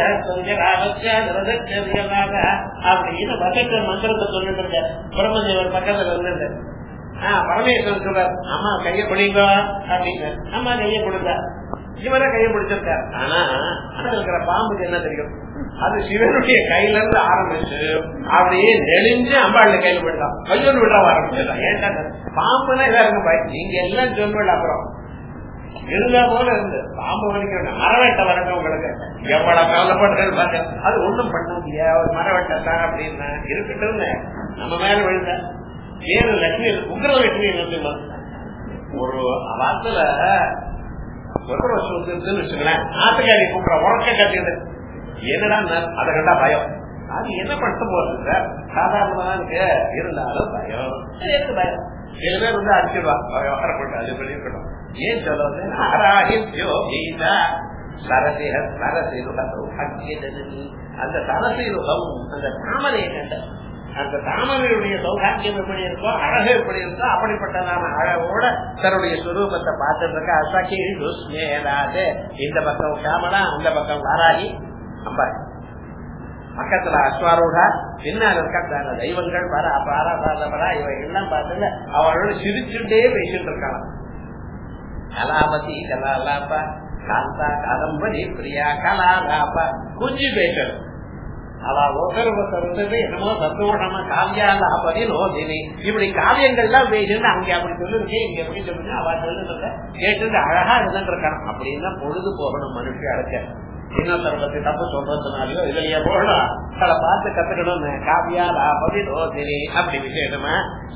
அப்படின்னு பகத்த மந்திரத்தை சொல்லிட்டு இருக்க பிரம்மதேவர் பக்கத்துல இருந்தது பரமேஸ்வரன் சொல்றார் அம்மா கைய பிடிங்க அப்படின்னு அம்மா கைய கொடுத்தா இவரை கைய பிடிச்சிருக்காரு ஆனா ஆனா இருக்கிற பாம்புக்கு என்ன தெரியும் அது சிவனுடைய கையில இருந்து ஆரம்பிச்சு அப்படியே நெளிஞ்சு அம்பாளுடைய கையில போயிட்டான் கையோடு விட ஆரம்பிச்சிட்டான் ஏன்டா பாம்புனா இதா இருக்கும் பயம் நீங்க எல்லாம் சொல்லுவேன் அப்புறம் இருந்தா போல இருந்து பாம்பு வலிக்க மரவேட்ட வரட்டும் உங்களுக்கு எவ்வளவு கவலைப்படுறது பாருங்க அது ஒண்ணும் பண்ண முடியாது ஒரு மரவேட்டத்தான் அப்படின்னா இருக்கட்டும் நம்ம மேல விழுந்த வேறு லட்சுமி உக்ர லட்சுமி வந்து ஒரு வாரத்துல ஒரு வருஷம் வந்துருச்சுன்னு வச்சுங்களேன் ஆத்துக்காரி கூப்பிட உறக்க கட்டியது என்னடா அதை கண்டா பயம் அது என்ன பண்ண போறது சார் சாதாரணமா இருக்கு இருந்தாலும் பயம் சேர்த்து பயம் சில பேர் வந்து அடிச்சிடுவா வரப்பட்டு அது பண்ணி இருக்கணும் ஏன் சொல்றது நாராயணோ கீதா சரசிக சரசிருகம் அந்த சரசிருகம் அந்த தாமரை கண்ட அந்த தாமரையுடைய சௌகாக்கியம் எப்படி இருக்கோ அழகு எப்படி இருக்கோ அப்படிப்பட்டதான அழகோட தன்னுடைய சுரூபத்தை பார்த்துட்டு இருக்க அசகி இந்த பக்கம் காமலா அந்த பக்கம் வாராகி அம்பாய் பக்கத்துல அஸ்வாரூடா பின்னால் இருக்க தெய்வங்கள் வர அபாரா பாதபரா இவை எல்லாம் பார்த்துல அவளோட சிரிச்சுட்டே பேசிட்டு இருக்கலாம் கலாபதி கலாலாப்பா காந்தா காதம்பரி பிரியா கலாலாப்பா குஞ்சு பேசுறது அவ ஒருத்தர் ஒருத்தர் இருந்தது என்னமோ சந்தோஷமா காவியாலாபதி நோதினி இப்படி காவியங்கள்லாம் பேசுன்னு அங்க அப்படி சொல்லிருக்கேன் இங்க எப்படி சொல்லுங்க அவ சொல்லுறத கேட்டு அழகா இருந்துட்டு இருக்கான் அப்படின்னா பொழுது போகணும் மனுஷன் அழைக்க இன்னொருத்தர் பத்தி தப்பு சொல்றதுனாலயோ இதுலயே போகணும் அதை பார்த்து கத்துக்கணும்னு காவியா லாபதி ரோதினி அப்படி விசேஷமா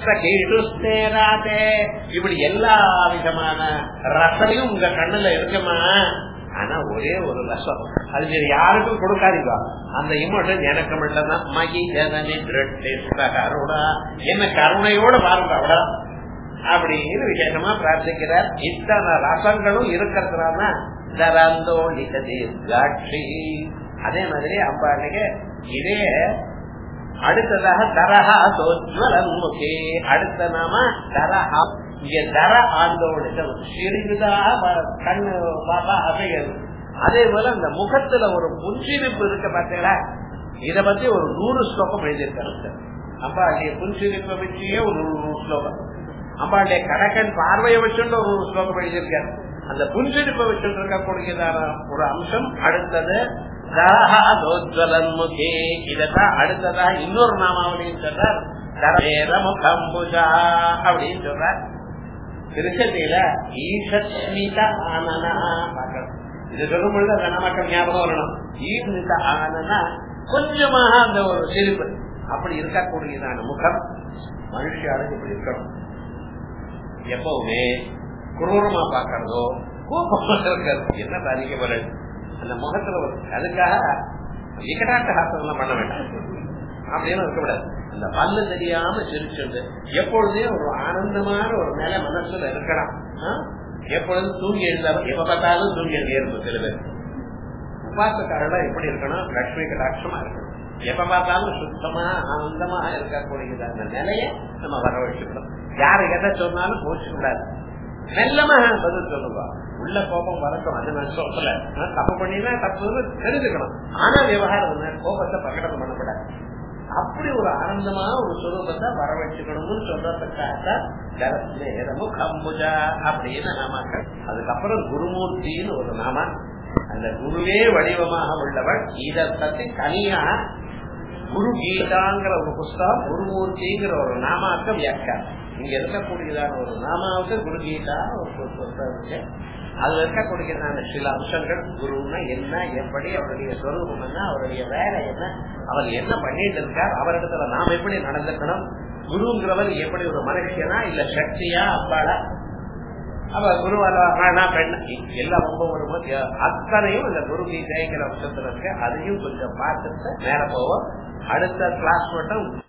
இப்படி எல்லா விதமான ரசனையும் உங்க கண்ணுல இருக்குமா ஆனா ஒரே ஒரு ரசம் அது நீங்க யாருக்கும் கொடுக்காதீங்க அந்த இமோஷன் எனக்கு மட்டும்தான் மகி ஜனனி கருணா என்ன கருணையோட பாருங்க அவ்வளோ அப்படின்னு விசேஷமா பிரார்த்திக்கிறார் இத்தனை ரசங்களும் இருக்கிறதுனால தரந்தோளிகதே காட்சி அதே மாதிரி அம்பாளுக்கு இதே அடுத்ததாக தரஹா சோஜ்வலன் முகே அடுத்த நாம தரஹா இங்க தர ஆண்டோடு சிறிதாக கண்ணு பாப்பா அசைகிறது அதே போல அந்த முகத்துல ஒரு புன்சிரிப்பு இருக்க பார்த்தீங்களா இத பத்தி ஒரு நூறு ஸ்லோகம் எழுதியிருக்காங்க அம்பாளுடைய புன்சிரிப்பை வச்சியே ஒரு நூறு ஸ்லோகம் அம்பாளுடைய கடக்கன் பார்வையை வச்சுட்டு ஒரு நூறு ஸ்லோகம் எழுதியிருக்காரு அந்த புன்சிரிப்பை வச்சுட்டு இருக்கக்கூடியதான ஒரு அம்சம் அடுத்தது முகே இதத்தான் அடுத்ததா இன்னொரு நாமாவளியும் சொல்றார் முகம்புஜா அப்படின்னு சொல்றார் திருச்சதியில ஈஷஸ்மித ஆனனா இது சொல்லும் பொழுது அந்த நமக்கு ஞாபகம் வரணும் ஈஸ்மித ஆனனா கொஞ்சமாக அந்த ஒரு சிரிப்பு அப்படி இருக்கக்கூடியதான முகம் மனுஷியாளுக்கு இப்படி இருக்கணும் எப்பவுமே குரூரமா பாக்குறதோ கோபமா இருக்கிறது என்ன பாதிக்கப்பட அந்த முகத்துல ஒரு அதுக்காக விகடாட்ட ஹாசனம் பண்ண வேண்டாம் அப்படின்னு இருக்கக்கூடாது அந்த பல்லு தெரியாம சிரிச்சது எப்பொழுதே ஒரு ஆனந்தமான ஒரு நிலை மனசுல இருக்கலாம் எப்பொழுதும் தூங்கி எழுந்தாலும் எப்ப பார்த்தாலும் தூங்கி எழுதி இருக்கும் சில பேர் உபாசக்காரெல்லாம் எப்படி இருக்கணும் லட்சுமி கடாட்சமா இருக்கணும் எப்ப பார்த்தாலும் சுத்தமா ஆனந்தமா இருக்கக்கூடிய அந்த நிலைய நம்ம வரவழைச்சுக்கணும் யாரு எதை சொன்னாலும் போச்சு கூடாது மெல்லமா பதில் சொல்லுவா உள்ள கோபம் வரட்டும் அது நான் சொல்லல தப்பு பண்ணினா தப்புன்னு தெரிஞ்சுக்கணும் ஆனா விவகாரம் கோபத்தை பிரகடனம் பண்ணக்கூடாது அப்படி ஒரு ஆனந்தமா ஒரு சுரூபத்தை வர வச்சுக்கணும்னு சொல்றதுக்காக முகம்புஜா அப்படின்னு நாமாக்கள் அதுக்கப்புறம் குருமூர்த்தின்னு ஒரு நாமா அந்த குருவே வடிவமாக உள்ளவள் இதை பத்தி தனியா குரு கீதாங்கிற ஒரு புஸ்தகம் குருமூர்த்திங்கிற ஒரு நாமாக்க வியாக்கியானம் இங்க இருக்கக்கூடியதான ஒரு நாமாவுக்கு குரு கீதா ஒரு புஸ்தகம் இருக்கு அதுல இருக்கக்கூடியதான சில அம்சங்கள் குருன்னா என்ன எப்படி அவருடைய சொரூபம் என்ன அவருடைய வேலை என்ன அவர் என்ன பண்ணிட்டு இருக்கார் அவரிடத்துல நாம் எப்படி நடந்துக்கணும் குருங்கிறவர் எப்படி ஒரு மனுஷனா இல்ல சக்தியா அப்பாடா அவ குருவானா பெண் எல்லாம் ரொம்ப ஒரு அத்தனையும் இந்த குரு கீதைங்கிற அம்சத்துல இருக்கு அதையும் கொஞ்சம் பார்த்துட்டு மேல போவோம் அடுத்த கிளாஸ் மட்டும்